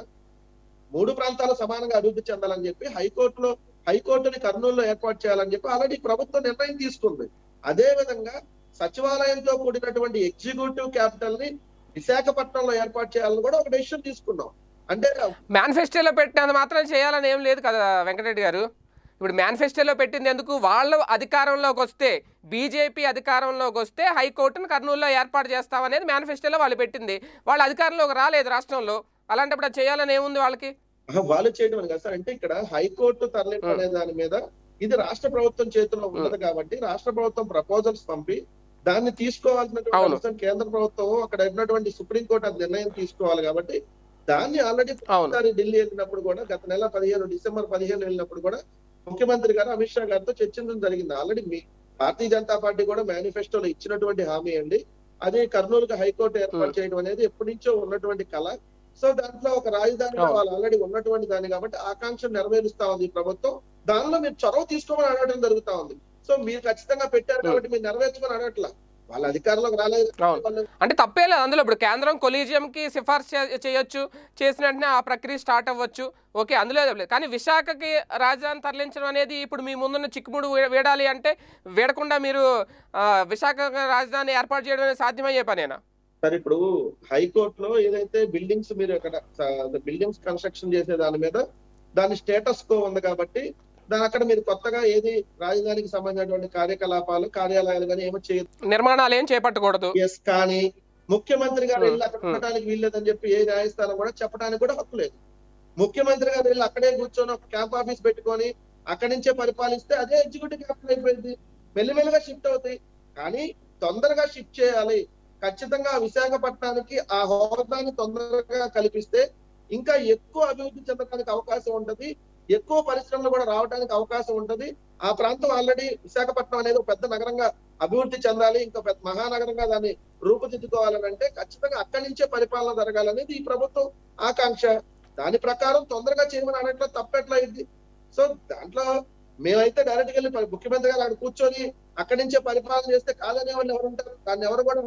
మూడు ప్రాంతాలు సమానంగా అభివృద్ధి చెందాలని చెప్పి హైకోర్టులో హైకోర్టుని కర్నూలులో ఏర్పాటు చేయాలని చెప్పి ఆల్రెడీ ప్రభుత్వం నిర్ణయం తీసుకుంది అదే విధంగా సచివాలయంతో కూడినటువంటి ఎగ్జిక్యూటివ్ క్యాపిటల్ ని విశాఖపట్నంలో ఏర్పాటు చేయాలని కూడా ఒక డెసిషన్ తీసుకున్నాం అంటే మేనిఫెస్టోలో పెట్టినంత మాత్రం చేయాలని ఏం లేదు కదా వెంకటరెడ్డి గారు ఇప్పుడు మేనిఫెస్టోలో పెట్టింది ఎందుకు వాళ్ళు అధికారంలోకి వస్తే బీజేపీ అధికారంలోకి వస్తే హైకోర్టును కర్నూలులో ఏర్పాటు చేస్తామనేది మేనిఫెస్టోలో వాళ్ళు పెట్టింది వాళ్ళు అధికారంలోకి రాలేదు రాష్ట్రంలో అలాంటప్పుడు అది చేయాలని ఏముంది వాళ్ళకి ఆహా, వాళ్ళు చేయడం అని కాదు సార్ అంటే ఇక్కడ హైకోర్టు తరలింపు అనే దాని మీద ఇది రాష్ట్ర ప్రభుత్వం చేతిలో ఉన్నది కాబట్టి రాష్ట్ర ప్రభుత్వం ప్రపోజల్స్ పంపి దాన్ని తీసుకోవాల్సినటువంటి అవును. అవసరం కేంద్ర ప్రభుత్వం అక్కడ ఉన్నటువంటి సుప్రీంకోర్టు అది నిర్ణయం తీసుకోవాలి కాబట్టి దాన్ని ఆల్రెడీ అవును ఒకసారి ఢిల్లీ వెళ్ళినప్పుడు కూడా గత నెల పదిహేను డిసెంబర్ పదిహేను వెళ్ళినప్పుడు కూడా ముఖ్యమంత్రి గారు అమిత్ షా గారితో చర్చించడం జరిగింది ఆల్రెడీ మీ భారతీయ జనతా పార్టీ కూడా మేనిఫెస్టోలో ఇచ్చినటువంటి హామీ అండి అదే కర్నూలుకి హైకోర్టు ఏర్పాటు చేయడం అనేది ఎప్పటి నుంచో ఉన్నటువంటి కళ సో దాంట్లో ఒక రాజధాని అవును. వాళ్ళు ఆల్రెడీ ఉన్నటువంటి దాన్ని కాబట్టి ఆకాంక్ష నెరవేరుస్తా ఉంది ఈ ప్రభుత్వం దానిలో మీరు చొరవ తీసుకోమని అడగడం జరుగుతా ఉంది సో మీరు ఖచ్చితంగా పెట్టారు కాబట్టి మీరు నెరవేర్చమని అడగట్లా వాళ్ళ అధికారంలోకి రాలేదు అవును. వాళ్ళు అంటే తప్పే లేదు అందులో ఇప్పుడు కేంద్రం కొలీజియంకి సిఫార్సు చే- చేయొచ్చు చేసిన వెంటనే ఆ ప్రక్రియ స్టార్ట్ అవ్వచ్చు ఓకే అందులో ఏం లేదు కానీ విశాఖకి రాజధాని తరలించడం అనేది ఇప్పుడు మీ ముందున్న చిక్కుముడు వే- వేడాలి అంటే వేడకుండా మీరు ఆ, విశాఖ రాజధాని ఏర్పాటు చేయడం అనేది సాధ్యమయ్యే పనేనా సరే ఇప్పుడు హైకోర్టులో ఏదైతే బిల్డింగ్స్ మీరు అక్కడ బిల్డింగ్స్ కన్స్ట్రక్షన్ చేసే దాని మీద దాని స్టేటస్ కో ఉంది కాబట్టి దాని అక్కడ మీరు కొత్తగా ఏది రాజధానికి సంబంధించినటువంటి కార్యకలాపాలు కార్యాలయాలు కానీ ఏమో చేయదు నిర్మాణాలు ఏం చేపట్టకూడదు ఎస్ కానీ ముఖ్యమంత్రి గారు Hmm. వెళ్ళి అక్కడ Hmm. ఉండటానికి వీల్లేదని చెప్పి ఏ న్యాయస్థానం కూడా చెప్పడానికి కూడా హక్కు లేదు ముఖ్యమంత్రి గారు వెళ్ళి అక్కడే కూర్చొని ఒక క్యాంప్ ఆఫీస్ పెట్టుకొని అక్కడి నుంచే పరిపాలిస్తే అదే ఎగ్జిక్యూటివ్ క్యాపిటల్ అయిపోయింది మెల్లిమెల్లిగా షిఫ్ట్ అవుతాయి కానీ తొందరగా షిఫ్ట్ చేయాలి ఖచ్చితంగా విశాఖపట్నానికి ఆ హోదాని తొందరగా కల్పిస్తే ఇంకా ఎక్కువ అభివృద్ధి చెందడానికి అవకాశం ఉంటది ఎక్కువ పరిశ్రమలు కూడా రావడానికి అవకాశం ఉంటది ఆ ప్రాంతం ఆల్రెడీ విశాఖపట్నం అనేది ఒక పెద్ద నగరంగా అభివృద్ధి చెందాలి ఇంకా పెద్ద మహానగరంగా దాన్ని రూపుదిద్దుకోవాలని అంటే ఖచ్చితంగా అక్కడి నుంచే పరిపాలన జరగాలనేది ఈ ప్రభుత్వం ఆకాంక్ష దాని ప్రకారం తొందరగా చేయమని అనట్లో తప్పెట్లా అయింది సో దాంట్లో మేమైతే డైరెక్ట్ వెళ్ళి ప- ముఖ్యమంత్రి గారు అక్కడ కూర్చొని అక్కడి నుంచే పరిపాలన చేస్తే కాదనే వాళ్ళు ఎవరు ఉంటారు దాన్ని ఎవరు కూడా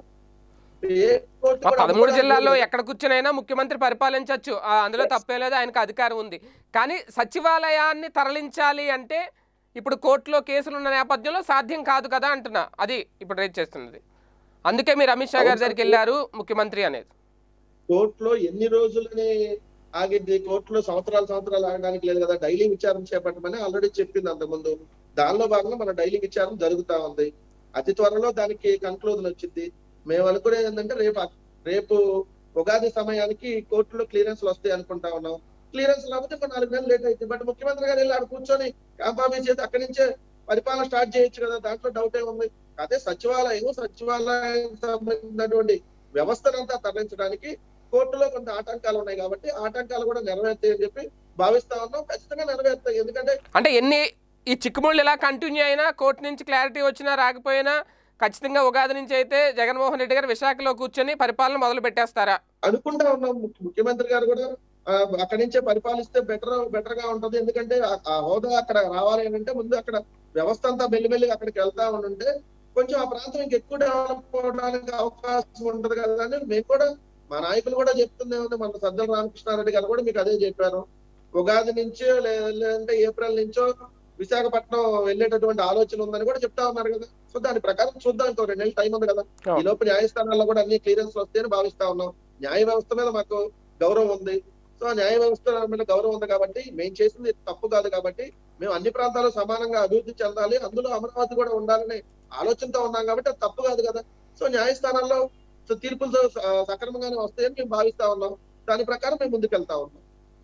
ఏ కోర్టు ఆ కూడా పదమూడు అడ్డుకోవడానికి జిల్లాల్లో లేదు. ఎక్కడ కూర్చునైనా ముఖ్యమంత్రి పరిపాలించవచ్చు ఆ, అందులో తప్పే లేదు ఆయనకు అధికారం ఉంది కానీ సచివాలయాన్ని తరలించాలి అంటే ఇప్పుడు కోర్టులో కేసులు ఉన్న నేపథ్యంలో సాధ్యం కాదు కదా అంటున్నా అది ఇప్పుడు రేట్ చేస్తున్నది అందుకే మీరు అమిత్ షా గారి దగ్గరికి వెళ్ళారు ముఖ్యమంత్రి అనేది కోర్టులో ఎన్ని రోజులని ఆగిద్ది కోర్టులో సంవత్సరాలు సంవత్సరాలు ఆగడానికి లేదు కదా డైలీ విచారణ చేపట్టమని ఆల్రెడీ చెప్పింది అంతకుముందు దానిలో భాగంగా మన డైలీ విచారణ జరుగుతా ఉంది అతి త్వరలో దానికి కన్క్లూజన్ వచ్చింది మేము అనుకునేది ఏంటంటే రేపు రేపు ఉగాది సమయానికి కోర్టులో క్లియరెన్స్ వస్తాయి అనుకుంటా ఉన్నాం క్లియరెన్స్ లేకపోతే ఒక నాలుగు నెలలు లేట్ అవుతుంది బట్ ముఖ్యమంత్రి గారు వెళ్ళి ఆడ కూర్చొని క్యాంప్ ఆఫీస్ చేసి అక్కడి నుంచే పరిపాలన స్టార్ట్ చేయొచ్చు కదా దాంట్లో డౌట్ ఏముంది అదే సచివాలయం సచివాలయం సంబంధించినటువంటి వ్యవస్థనంతా తరలించడానికి కోర్టులో కొంత ఆటంకాలు ఉన్నాయి కాబట్టి ఆటంకాలు కూడా నెరవేర్తాయి అని చెప్పి భావిస్తా ఉన్నాం ఖచ్చితంగా నెరవేర్తాయి ఎందుకంటే అంటే ఎన్ని ఈ చిక్కుముళ్ళు ఇలా కంటిన్యూ అయినా కోర్టు నుంచి క్లారిటీ వచ్చినా రాకపోయినా ఖచ్చితంగా ఉగాది నుంచి అయితే జగన్మోహన్ రెడ్డి గారు విశాఖలో కూర్చొని పరిపాలన మొదలు పెట్టేస్తారా అనుకుంటా ఉన్నాం ముఖ్య- ముఖ్యమంత్రి గారు కూడా ఆ, అక్కడి నుంచే పరిపాలిస్తే బెటర్ బెటర్ గా ఉంటది ఎందుకంటే ఆ- ఆ హోదా అక్కడ రావాలి అని అంటే ముందు అక్కడ వ్యవస్థ అంతా మెల్లిమెల్లిగా అక్కడికి వెళ్తా ఉంటే కొంచెం ఆ ప్రాంతం ఇంకా ఎక్కువ డెవలప్ అవడానికి అవకాశం ఉంటది కదా అని మేము కూడా మా నాయకులు కూడా చెప్తుంది ఏముంది మన సజ్జల రామకృష్ణారెడ్డి గారు కూడా మీకు అదే చెప్పారు ఉగాది నుంచో లే- లేదంటే ఏప్రిల్ నుంచో విశాఖపట్నం వెళ్ళేటటువంటి ఆలోచన ఉందని కూడా చెప్తా ఉన్నారు కదా సో దాని ప్రకారం చూద్దాం ఇంకో రెండు నెలలు టైం ఉంది కదా ఈ లోపు న్యాయస్థానాల్లో కూడా అన్ని క్లియరెన్స్ వస్తాయని భావిస్తా ఉన్నాం న్యాయ వ్యవస్థ మీద మాకు గౌరవం ఉంది సో ఆ న్యాయ వ్యవస్థ మీద గౌరవం ఉంది కాబట్టి మేము చేసింది తప్పు కాదు కాబట్టి మేము అన్ని ప్రాంతాలు సమానంగా అభివృద్ధి చెందాలి అందులో అమరావతి కూడా ఉండాలనే ఆలోచనతో ఉన్నాం కాబట్టి అది తప్పు కాదు కదా సో న్యాయస్థానాల్లో సో తీర్పులు స- సక్రమంగానే వస్తాయని మేము భావిస్తా ఉన్నాం దాని ప్రకారం మేము ముందుకెళ్తా ఉన్నాం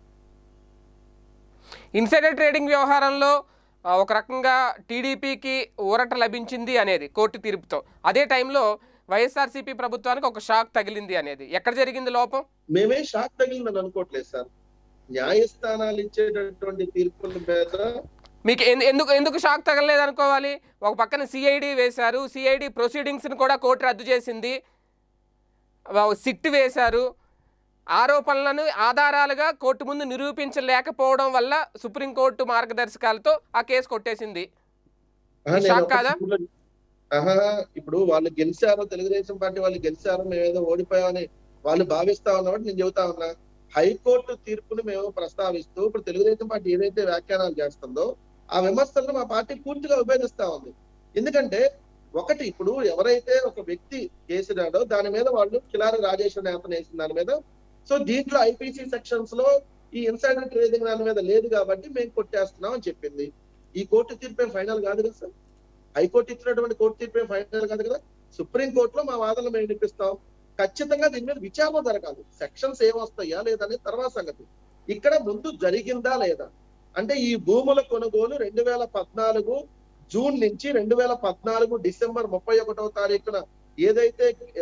ఇన్సైడర్ ట్రేడింగ్ వ్యవహారంలో ఆ, ఒక రకంగా టీడీపీకి ఊరట లభించింది అనేది కోర్టు తీర్పుతో అదే టైంలో వైఎస్ఆర్సీపీ ప్రభుత్వానికి ఒక షాక్ తగిలింది అనేది ఎక్కడ జరిగింది లోపం మేమే షాక్ తగిలిందని అనుకోవట్లేదు సార్ న్యాయస్థానాలు ఇచ్చేటటువంటి తీర్పుల మీద మీకు ఎందు- ఎందుకు ఎందుకు షాక్ తగలలేదు అనుకోవాలి ఒక పక్కన సిఐడి వేశారు సిఐడి ప్రొసీడింగ్స్ని కూడా కోర్టు రద్దు చేసింది వా- సిట్ వేశారు ఆరోపణలను ఆధారాలుగా కోర్టు ముందు నిరూపించలేకపోవడం వల్ల సుప్రీంకోర్టు మార్గదర్శకాలతో ఆ కేసు కొట్టేసింది ఆహా, ఈ నేను షాక్ ఒకటి కాదా? ఇప్పుడు- ఆహా, ఇప్పుడు వాళ్ళు గెలిచారు తెలుగుదేశం పార్టీ వాళ్ళు గెలిచారు మేమేదో ఓడిపోయామని వాళ్ళు భావిస్తా ఉన్నప్పుడు నేను చెబుతా ఉన్నా హైకోర్టు తీర్పును మేము ప్రస్తావిస్తూ ఇప్పుడు తెలుగుదేశం పార్టీ ఏదైతే వ్యాఖ్యానాలు చేస్తుందో ఆ విమర్శలను మా పార్టీ పూర్తిగా విభేదిస్తా ఉంది ఎందుకంటే ఒకటి ఇప్పుడు ఎవరైతే ఒక వ్యక్తి వేసినాడో దాని మీద వాళ్ళు కిలారి రాజేశ్వర నేతను వేసిన దాని మీద సో దీంట్లో ఐపీసీ సెక్షన్స్ లో ఈ ఇన్సైడర్ ట్రేడింగ్ దాని మీద లేదు కాబట్టి మేము కొట్టేస్తున్నాం అని చెప్పింది ఈ కోర్టు తీర్పే ఫైనల్ కాదు కదా సార్ హైకోర్టు ఇచ్చినటువంటి కోర్టు తీర్పే ఫైనల్ కాదు కదా సుప్రీం కోర్టులో మా వాదనలు మేము వినిపిస్తాం ఖచ్చితంగా దీని మీద విచారణ జరగాలి సెక్షన్స్ ఏమొస్తాయా లేదనేది తర్వాత సంగతి ఇక్కడ ముందు జరిగిందా లేదా అంటే ఈ భూముల కొనుగోలు రెండు వేల పద్నాలుగు జూన్ నుంచి రెండు వేల పద్నాలుగు డిసెంబర్ ముప్పై ఒకటవ తారీఖున ఏదైతే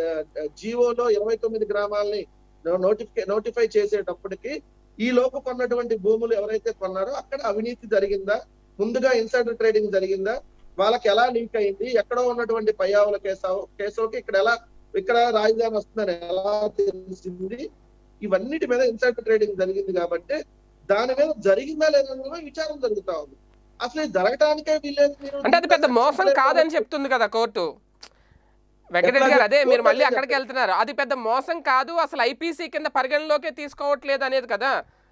జియోలో ఇరవై తొమ్మిది గ్రామాలని నోటిఫై నోటిఫై చేసేటప్పటికి ఈ లోపు కొన్నటువంటి భూములు ఎవరైతే కొన్నారో అక్కడ అవినీతి జరిగిందా ముందుగా ఇన్సైడర్ ట్రేడింగ్ జరిగిందా వాళ్ళకి ఎలా లీక్ అయింది ఎక్కడో ఉన్నటువంటి పయ్యావుల కేసవ్ కేసోకి ఇక్కడ ఎలా ఇక్కడ రాజధాని వస్తుందని ఎలా తెలిసింది ఇవన్నిటి మీద ఇన్సైడర్ ట్రేడింగ్ జరిగింది కాబట్టి దాని మీద జరిగిందా లేదా కూడా విచారణ జరుగుతా ఉంది అసలు ఇది జరగటానికే వీలేదు మీరు అంటే అది పెద్ద మోసం కాదని చెప్తుంది కదా కోర్టు వెంకటరెడ్డి గారు అదే మీరు మళ్ళీ అక్కడికి వెళ్తున్నారు అది పెద్ద మోసం కాదు అసలు ఐపీసీ కింద పరిగణలోకే తీసుకోవట్లేదు అనేది కదా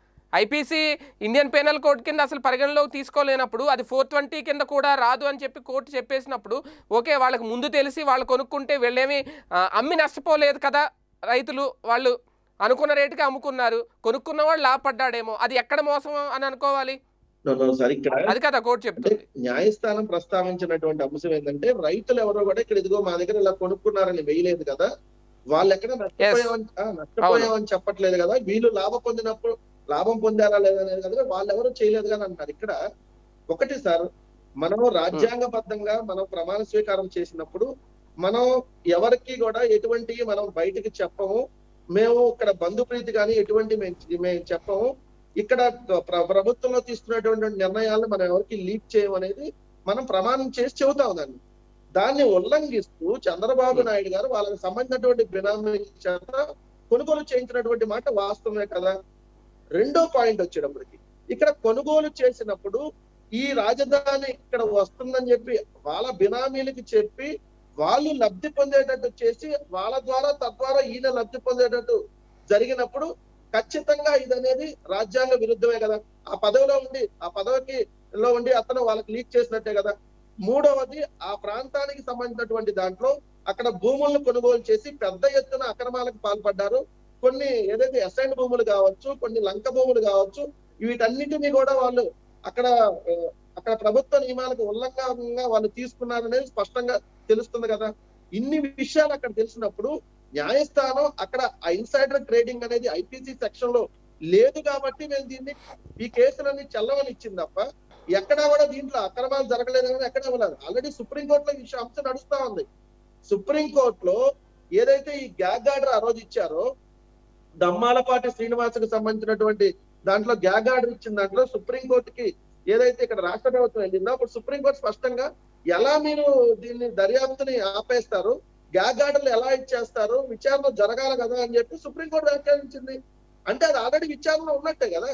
ఐపీసీ ఇండియన్ పెనల్ కోడ్ కింద అసలు పరిగణలోకి తీసుకోలేనప్పుడు అది ఫోర్ ట్వంటీ కింద కూడా రాదు అని చెప్పి కోర్టు చెప్పేసినప్పుడు ఓకే వాళ్ళకి ముందు తెలిసి వాళ్ళు కొనుక్కుంటే వీళ్ళేమి ఆ, అమ్మి నష్టపోలేదు కదా రైతులు వాళ్ళు అనుకున్న రేటుకి అమ్ముకున్నారు కొనుక్కున్న వాళ్ళు లాభపడ్డాడేమో అది ఎక్కడ మోసం అని అనుకోవాలి No, no, సార్ ఇక్కడ అది కదా కోర్టు అంటే చెప్తుంది న్యాయస్థానం ప్రస్తావించినటువంటి అంశం ఏంటంటే రైతులు ఎవరో కూడా ఇక్కడ ఇదిగో మా దగ్గర ఇలా కొనుక్కున్నారని వేయలేదు కదా వాళ్ళు ఎక్కడ నష్టపోయామని ఆ, నష్టపోయామని చెప్పట్లేదు కదా వీళ్ళు లాభం పొందినప్పుడు లాభం పొందారా లేదా అనేది కదా వాళ్ళు ఎవరు చేయలేదు కదా అంటారు ఇక్కడ ఒకటి సార్ మనం రాజ్యాంగబద్ధంగా మనం ప్రమాణ స్వీకారం చేసినప్పుడు మనం ఎవరికి కూడా ఎటువంటి మనం బయటికి చెప్పము మేము ఇక్కడ బంధుప్రీతి కానీ ఎటువంటి మేము మేము చెప్పము ఇక్కడ ప్ర- ప్రభుత్వంలో తీసుకున్నటువంటి నిర్ణయాలను మనం ఎవరికి లీక్ చేయము అనేది మనం ప్రమాణం చేసి చెబుతాం దాన్ని దాన్ని ఉల్లంఘిస్తూ చంద్రబాబు నాయుడు గారు వాళ్ళకి సంబంధించినటువంటి బినామీ చేత కొనుగోలు చేయించినటువంటి మాట వాస్తవమే కదా రెండో పాయింట్ వచ్చేటప్పటికి ఇక్కడ కొనుగోలు చేసినప్పుడు ఈ రాజధాని ఇక్కడ వస్తుందని చెప్పి వాళ్ళ బినామీలకి చెప్పి వాళ్ళు లబ్ధి పొందేటట్టు చేసి వాళ్ళ ద్వారా తద్వారా ఈయన లబ్ధి పొందేటట్టు జరిగినప్పుడు ఖచ్చితంగా ఇది అనేది రాజ్యాంగ విరుద్ధమే కదా ఆ పదవిలో ఉండి ఆ పదవికి లో ఉండి అతను వాళ్ళకి లీక్ చేసినట్టే కదా మూడవది ఆ ప్రాంతానికి సంబంధించినటువంటి దాంట్లో అక్కడ భూములను కొనుగోలు చేసి పెద్ద ఎత్తున అక్రమాలకు పాల్పడ్డారు కొన్ని ఏదైతే అసైన్ భూములు కావచ్చు కొన్ని లంక భూములు కావచ్చు వీటన్నిటిని కూడా వాళ్ళు అక్కడ ఆ, అక్కడ ప్రభుత్వ నియమాలకు ఉల్లంఘనంగా వాళ్ళు తీసుకున్నారనేది స్పష్టంగా తెలుస్తుంది కదా ఇన్ని విషయాలు అక్కడ తెలిసినప్పుడు న్యాయస్థానం అక్కడ ఆ ఇన్సైడర్ ట్రేడింగ్ అనేది ఐపీసీ సెక్షన్ లో లేదు కాబట్టి మేము దీన్ని ఈ కేసులన్నీ చెల్లవని ఇచ్చింది తప్ప ఎక్కడా కూడా దీంట్లో అక్రమాలు జరగలేదు అని ఎక్కడా ఇవ్వలేదు ఆల్రెడీ సుప్రీంకోర్టులో ఈ విషయం అంశం నడుస్తా ఉంది సుప్రీంకోర్టులో ఏదైతే ఈ గ్యాగ్ ఆర్డర్ ఆ రోజు ఇచ్చారో దమ్మాలపాటి శ్రీనివాసకు సంబంధించినటువంటి దాంట్లో గ్యాగ్ ఆర్డర్ ఇచ్చిన దాంట్లో సుప్రీంకోర్టుకి ఏదైతే ఇక్కడ రాష్ట్ర ప్రభుత్వం వెళ్ళిందో అప్పుడు సుప్రీంకోర్టు స్పష్టంగా ఎలా మీరు దీన్ని దర్యాప్తుని ఆపేస్తారు గ్యాగ్ ఆర్డర్లు ఎలా ఇచ్చేస్తారు విచారణ జరగాలి కదా అని చెప్పి సుప్రీంకోర్టు వ్యాఖ్యానించింది అంటే అది ఆల్రెడీ విచారణ ఉన్నట్టే కదా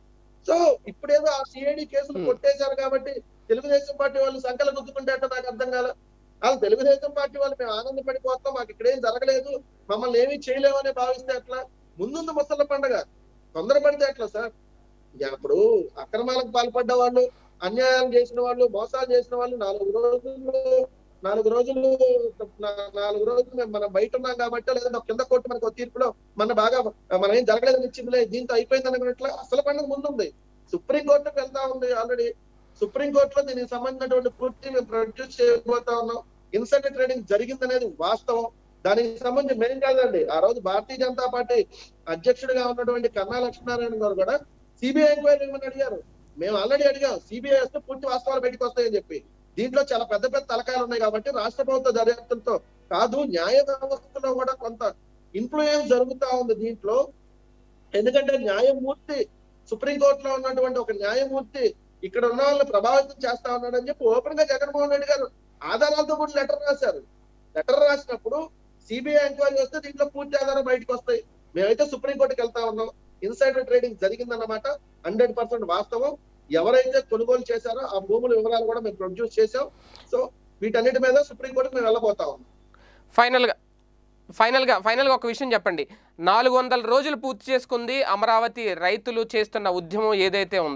సో ఇప్పుడేదో ఆ సిఐడి కేసులు Hmm. కొట్టేశారు కాబట్టి తెలుగుదేశం పార్టీ వాళ్ళు సంకల గుద్దుకుంటే అంటే నాకు అర్థం కాల వాళ్ళు తెలుగుదేశం పార్టీ వాళ్ళు మేము ఆనందపడిపోతాం మాకు ఇక్కడేం జరగలేదు మమ్మల్ని ఏమీ చేయలేమని భావిస్తే అట్లా ముందుంది ముసళ్ళ పండగ తొందరపడితే అట్లా సార్ ఇక అప్పుడు అక్రమాలకు పాల్పడ్డ వాళ్ళు అన్యాయం చేసిన వాళ్ళు మోసాలు చేసిన వాళ్ళు నాలుగు రోజులు నాలుగు రోజులు నా- నాలుగు రోజులు మేము మనం బయట ఉన్నాం కాబట్టి లేదా ఒక కింద కోర్టు మనకు ఒక తీర్పులో మన బాగా మనం ఏం జరగలేదని ఇచ్చిందిలే దీంతో అయిపోయింది అనుకున్నట్ల అసలు పండుగ ముందుంది సుప్రీం కోర్టుకు వెళ్తా ఉంది ఆల్రెడీ సుప్రీం కోర్టులో దీనికి సంబంధించినటువంటి పూర్తి మేము ప్రొడ్యూస్ చేయబోతా ఉన్నాం ఇన్సైడర్ ట్రేడింగ్ జరిగిందనేది వాస్తవం దానికి సంబంధించి మేం కాదండి ఆ రోజు భారతీయ జనతా పార్టీ అధ్యక్షుడిగా ఉన్నటువంటి కన్నా లక్ష్మీనారాయణ గారు కూడా సిబిఐ ఎంక్వైరీ ఇవ్వమని అడిగారు మేము ఆల్రెడీ అడిగాం సిబిఐ వస్తే పూర్తి వాస్తవాలు బయటకు వస్తాయని చెప్పి దీంట్లో చాలా పెద్ద పెద్ద తలకాయలు ఉన్నాయి కాబట్టి రాష్ట్ర ప్రభుత్వ దర్యాప్తులతో కాదు న్యాయ వ్యవస్థలో కూడా కొంత ఇన్ఫ్లుయెన్స్ జరుగుతా ఉంది దీంట్లో ఎందుకంటే న్యాయమూర్తి సుప్రీంకోర్టులో ఉన్నటువంటి ఒక న్యాయమూర్తి ఇక్కడ ఉన్న వాళ్ళని ప్రభావితం చేస్తా ఉన్నాడని చెప్పి ఓపెన్ గా జగన్మోహన్ రెడ్డి గారు ఆధారాలతో కూడా లెటర్ రాశారు లెటర్ రాసినప్పుడు సిబిఐ ఎంక్వైరీ వస్తే దీంట్లో పూర్తి ఆధారం బయటకు వస్తాయి మేమైతే సుప్రీంకోర్టుకి వెళ్తా ఉన్నాం ఇన్సైడర్ ట్రేడింగ్ జరిగిందన్నమాట హండ్రెడ్ పర్సెంట్ వాస్తవం ఎవరైతే కొనుగోలు చేశారో ఆ భూముల వివరాలు కూడా మేము ప్రొడ్యూస్ చేసాం సో వీటన్నిటి మీద సుప్రీంకోర్టుకి మేము వెళ్ళబోతా ఉన్నాం ఫైనల్గా ఫైనల్గా ఫైనల్గా ఒక విషయం చెప్పండి నాలుగు వందల రోజులు పూర్తి చేసుకుంది అమరావతి రైతులు చేస్తున్న ఉద్యమం ఏదైతే ఉందో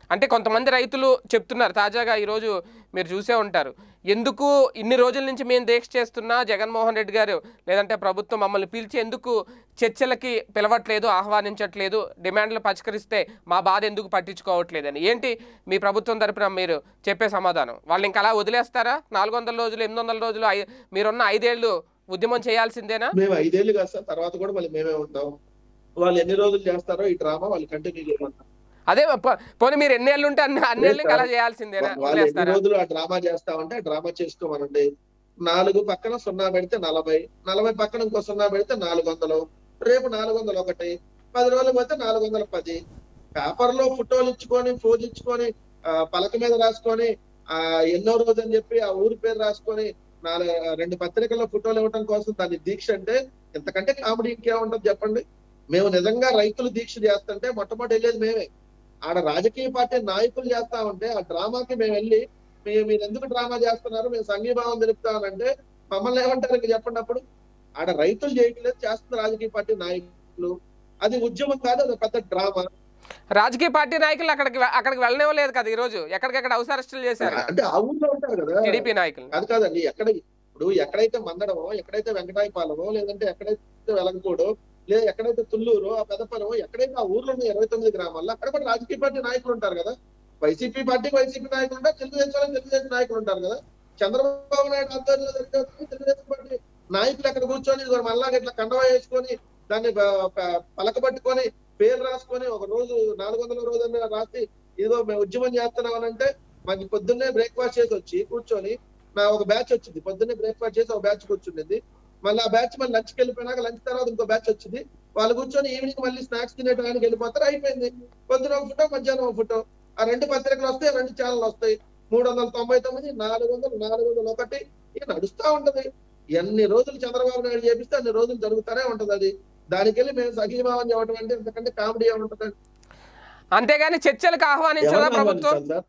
అంటే కొంతమంది రైతులు చెప్తున్నారు తాజాగా ఈరోజు మీరు చూసే ఉంటారు ఎందుకు ఇన్ని రోజుల నుంచి మేము దీక్ష చేస్తున్నా జగన్మోహన్ రెడ్డి గారు లేదంటే ప్రభుత్వం మమ్మల్ని పిలిచి ఎందుకు చర్చలకి పిలవట్లేదు ఆహ్వానించట్లేదు డిమాండ్లు పరిష్కరిస్తే మా బాధ ఎందుకు పట్టించుకోవట్లేదని ఏంటి మీ ప్రభుత్వం తరపున మీరు చెప్పే సమాధానం వాళ్ళు ఇంకా అలా వదిలేస్తారా నాలుగు వందల రోజులు ఎనిమిది వందల రోజులు ఐ- మీరున్న ఐదేళ్లు ఉద్యమం చేయాల్సిందేనా మేము ఐదేళ్లు కాదు సార్ తర్వాత కూడా మళ్ళీ మేమే ఉంటాం వాళ్ళు ఎన్ని రోజులు చేస్తారో ఈ డ్రామా వాళ్ళు కంటిన్యూ చేయమంటారు అదే పో- పోనీ మీరు ఎన్ని ఏళ్ళు ఉంటే అన్ని అన్ని ఏళ్ళు ఇంకా అలా చేయాల్సిందేనా వాళ్ళు ఎన్ని వదిలేస్తారా రోజులు ఆ డ్రామా చేస్తా ఉంటే ఆ డ్రామా చేసుకోమనండి నాలుగు పక్కన సున్నా పెడితే నలభై నలభై పక్కన ఇంకో సున్నా పెడితే నాలుగు వందలు రేపు నాలుగు వందలు ఒకటి పది రోజులు పోతే నాలుగు వందల పది పేపర్ లో ఫోటోలు ఇచ్చుకొని ఫోజు ఇచ్చుకొని ఆ, పలక మీద రాసుకొని ఆ ఎన్నో రోజు అని చెప్పి ఆ ఊరి పేరు రాసుకొని నాలుగు రెండు పత్రికల్లో ఫోటోలు ఇవ్వడం కోసం దాని దీక్ష అంటే ఇంతకంటే కామెడీ ఇంకేముంటది చెప్పండి మేము నిజంగా రైతులు దీక్ష చేస్తుంటే మొట్టమొదటి వెళ్ళేది మేమే ఆడ రాజకీయ పార్టీ నాయకులు చేస్తా ఉంటే ఆ డ్రామాకి మేము వెళ్ళి మీ- మీరు ఎందుకు డ్రామా చేస్తున్నారు మేము సంఘీభావం తెలుపుతామనంటే మమ్మల్ని ఏమంటారు ఇంక చెప్పండి అప్పుడు ఆడ రైతులు చేయట్లేదు చేస్తున్న రాజకీయ పార్టీ నాయకులు అది ఉద్యమం కాదు అది పెద్ద డ్రామా రాజకీయ పార్టీ నాయకులు అక్కడికి వె- అక్కడికి వెళ్ళనివ్వలేదు కదా ఈ రోజు ఎక్కడికెక్కడ హౌస్ అరెస్టులు చేశారు అంటే ఆ ఊర్లో ఉంటారు కదా టీడీపీ నాయకులు అది కాదండి ఎక్కడ ఇప్పుడు ఎక్కడైతే మందడమో ఎక్కడైతే వెంకటాయపాలమో లేదంటే ఎక్కడైతే వెలంకోడో లేదా ఎక్కడైతే తుళ్ళూరు ఆ పెదపరమో ఎక్కడైతే ఆ ఊర్లో ఉన్న ఇరవై తొమ్మిది గ్రామాల్లో అక్కడ కూడా రాజకీయ పార్టీ నాయకులు ఉంటారు కదా వైసీపీ పార్టీకి వైసీపీ నాయకులు ఉంటారు తెలుగుదేశం తెలుగుదేశం నాయకులు ఉంటారు కదా చంద్రబాబు నాయుడు ఆధ్వర్యంలో జరిగే తెలుగుదేశం పార్టీ నాయకులు అక్కడ కూర్చొని ఇదిగో మళ్ళా ఇట్లా కండవ వేసుకొని దాన్ని ప- ప- పలకబట్టుకొని పేరు రాసుకొని ఒక రోజు నాలుగు వందల రోజు అని రాసి ఇదిగో మేము ఉద్యమం చేస్తున్నాం అని అంటే మాకు పొద్దున్నే బ్రేక్ఫాస్ట్ చేసి వచ్చి కూర్చొని నా ఒక బ్యాచ్ వచ్చింది పొద్దున్నే బ్రేక్ఫాస్ట్ చేసి ఒక బ్యాచ్ కూర్చుండేది మళ్ళీ ఆ బ్యాచ్ మళ్ళీ లంచ్కి వెళ్ళిపోయినాక లంచ్ తర్వాత ఇంకో బ్యాచ్ వచ్చింది వాళ్ళు కూర్చొని ఈవినింగ్ మళ్ళీ స్నాక్స్ తినేటానికి వెళ్ళిపోతారు అయిపోయింది పొద్దున ఒక ఫోటో మధ్యాహ్నం ఒక ఫోటో ఆ రెండు పత్రికలు వస్తాయి రెండు ఛానల్ వస్తాయి మూడు వందల తొంభై తొమ్మిది నాలుగు వందలు నాలుగు వందలు ఒకటి ఇక నడుస్తా ఉంటది ఎన్ని రోజులు చంద్రబాబు నాయుడు చేపిస్తే అన్ని రోజులు జరుగుతూనే ఉంటది అది దానికి వెళ్ళి మేము సఖీభావం చెప్పడం అంటే ఎందుకంటే కామెడీ ఏముంటది అంతేగాని చర్చలకు ఆహ్వానించదా ఎవరిని ప్రభుత్వం ఆహ్వానించాలి సార్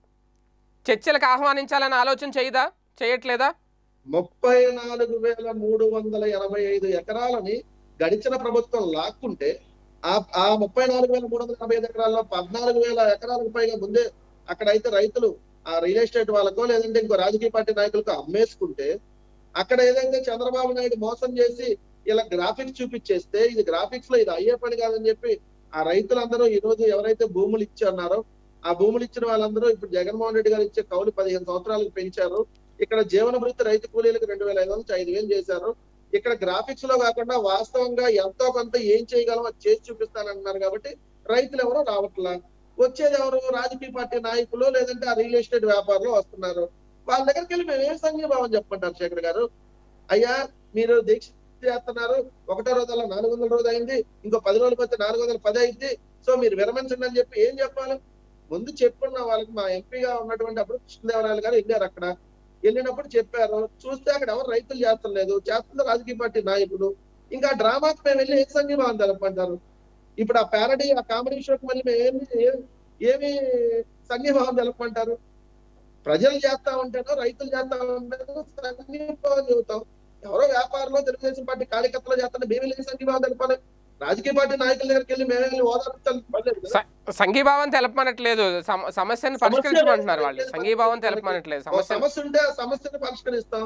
చర్చలకు ఆహ్వానించాలని ఆలోచన చేయదా చేయట్లేదా ముప్పై నాలుగు వేల మూడు వందల ఎనభై ఐదు ఎకరాలని గడిచిన ప్రభుత్వం లాక్కుంటే ఆ ఆ ముప్పై నాలుగు వేల మూడు వందల ఎనభై ఐదు ఎకరాల్లో పద్నాలుగు వేల ఎకరాలకు పైగా ముందే అక్కడైతే రైతులు ఆ రియల్ ఎస్టేట్ వాళ్ళకో లేదంటే ఇంకో రాజకీయ పార్టీ నాయకులకు అమ్మేసుకుంటే అక్కడ ఏదైతే చంద్రబాబు నాయుడు మోసం చేసి ఇలా గ్రాఫిక్స్ చూపించేస్తే ఇది గ్రాఫిక్స్ లో ఇది అయ్యే పని కాదని చెప్పి ఆ రైతులందరూ ఈ రోజు ఎవరైతే భూములు ఇచ్చారన్నారో ఆ భూములు ఇచ్చిన వాళ్ళందరూ ఇప్పుడు జగన్మోహన్ రెడ్డి గారు ఇచ్చే కౌలు పదిహేను సంవత్సరాలకు పెంచారు ఇక్కడ జీవన భృతి రైతు కూలీలకు రెండు వేల ఐదు నుంచి ఐదు వేలు చేశారు ఇక్కడ గ్రాఫిక్స్ లో కాకుండా వాస్తవంగా ఎంతో కొంత ఏం చేయగలం అది చేసి చూపిస్తానంటున్నారు కాబట్టి రైతులు ఎవరో రావట్లా వచ్చేది ఎవరు రాజకీయ పార్టీ నాయకులు లేదంటే ఆ రియల్ ఎస్టేట్ వ్యాపారులు వస్తున్నారు వాళ్ళ దగ్గరికి వెళ్ళి మేము ఏం సంఘీభావం చెప్పమంటారు శేఖర్ గారు అయ్యా మీరు దీక్ష చేస్తున్నారు ఒకటో రోజు అలా నాలుగు వందల రోజు అయింది ఇంకో పది రోజులకు వస్తే నాలుగు వందల పది అయింది సో మీరు విరమించండి అని చెప్పి ఏం చెప్పాలి ముందు చెప్పున్న వాళ్ళకి మా ఎంపీగా ఉన్నటువంటి అప్పుడు కృష్ణదేవరాయలు గారు వెళ్ళారు అక్కడ వెళ్ళినప్పుడు చెప్పారు చూస్తే అక్కడ ఎవరు రైతులు చేస్తలేదు చేస్తున్న రాజకీయ పార్టీ నాయకులు ఇంకా డ్రామాకి మేము వెళ్ళి ఏం సంఘీభావం తెలపంటారు ఇప్పుడు ఆ ప్యారడీ ఆ కామెడీ షోకి మళ్ళీ మేము ఏమి ఏ- ఏమి సంఘీభావం తెలపమంటారు ప్రజలు చేస్తా ఉంటేనో రైతులు చేస్తా ఉంటేనో సంఘీభావం చెబుతాం ఎవరో వ్యాపారంలో తెలుగుదేశం పార్టీ కార్యకర్తలు చేస్తుంటే మేము వెళ్ళి సంఘీభావం తెలపాలి రాజకీయ పార్టీ నాయకుల దగ్గరికి వెళ్ళి మేము వెళ్ళి ఓదార్చాలి పర్లేదు కదా. స- సంఘీభావం తెలపనట్లేదు సమ- సమస్యను పరిష్కరించమంటున్నారు వాళ్ళు సంఘీభావం తెలపనట్లేదు ఓ సమస్య సమస్య ఉంటే ఆ సమస్యను పరిష్కరిస్తాం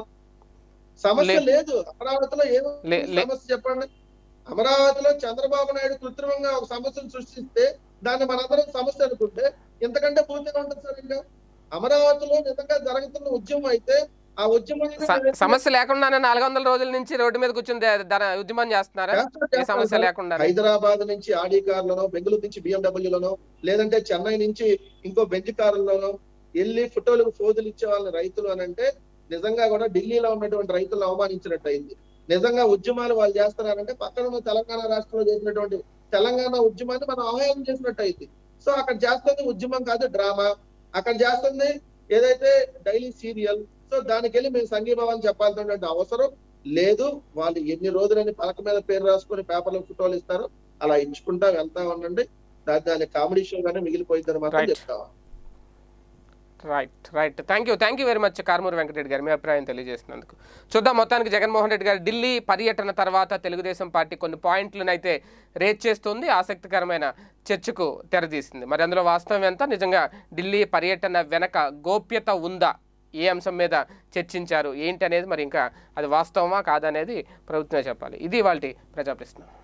సమస్య లే- లేదు అమరావతిలో ఏమో లే- లే- సమస్య చెప్పండి అమరావతిలో చంద్రబాబు నాయుడు కృత్రిమంగా ఒక సమస్యను సృష్టిస్తే దాన్ని మనందరం సమస్య అనుకుంటే ఇంతకంటే పూర్తిగా ఉంటుంది సార్ ఇంకా అమరావతిలో నిజంగా జరుగుతున్న ఉద్యమం అయితే ఆ ఉద్యమం స- సమస్య లేకుండానే నాలుగు వందల రోజుల నుంచి రోడ్డు మీద కూర్చుని ద- ధర ఉద్యమం చేస్తున్నారా ఏ సమస్య లేకుండా హైదరాబాద్ నుంచి ఆడి కార్లనో బెంగళూరు నుంచి బిఎండబ్ల్యూలోనో లేదంటే చెన్నై నుంచి ఇంకో బెంచ్ కారులోనో వెళ్ళి ఫోటోలకు ఫోజులు ఇచ్చే వాళ్ళని రైతులు అని అంటే నిజంగా కూడా ఢిల్లీలో ఉన్నటువంటి రైతులను అవమానించినట్టు అయింది నిజంగా ఉద్యమాలు వాళ్ళు చేస్తున్నారంటే పక్కన ఉన్న తెలంగాణ రాష్ట్రంలో చేసినటువంటి తెలంగాణ ఉద్యమాన్ని మనం ఆహ్వానం చేసినట్టు అయింది సో అక్కడ చేస్తుంది ఉద్యమం కాదు డ్రామా అక్కడ చేస్తుంది ఏదైతే డైలీ సీరియల్ సో దానికి వెళ్ళి మేము సంఘీభావం చెప్పాల్సినటువంటి అవసరం లేదు వాళ్ళు ఎన్ని రోజులని పలక మీద పేరు రాసుకొని పేపర్లో ఫోటోలు ఇస్తారు అలా ఇచ్చుకుంటా వెళ్తా ఉండండి దాని దాని కామెడీ షో గానే మిగిలిపోయిందని మాత్రం Right. చెప్తావా right right thank you thank you very much Karmuri Venkata Reddy గారు మీ అభిప్రాయం తెలియజేసినందుకు చూద్దాం మొత్తానికి జగన్మోహన్ రెడ్డి గారు ఢిల్లీ పర్యటన తర్వాత తెలుగుదేశం పార్టీ కొన్ని పాయింట్లను అయితే రేట్ చేస్తుంది ఆసక్తికరమైన చర్చకు తెరదీసింది మరి అందులో వాస్తవం ఎంత నిజంగా ఢిల్లీ పర్యటన వెనక గోప్యత ఉందా ఏ అంశం మీద చర్చించారు ఏంటి అనేది మరి ఇంకా అది వాస్తవమా కాదనేది ప్రభుత్వమే చెప్పాలి ఇది వాళ్ళ ప్రజాప్రశ్న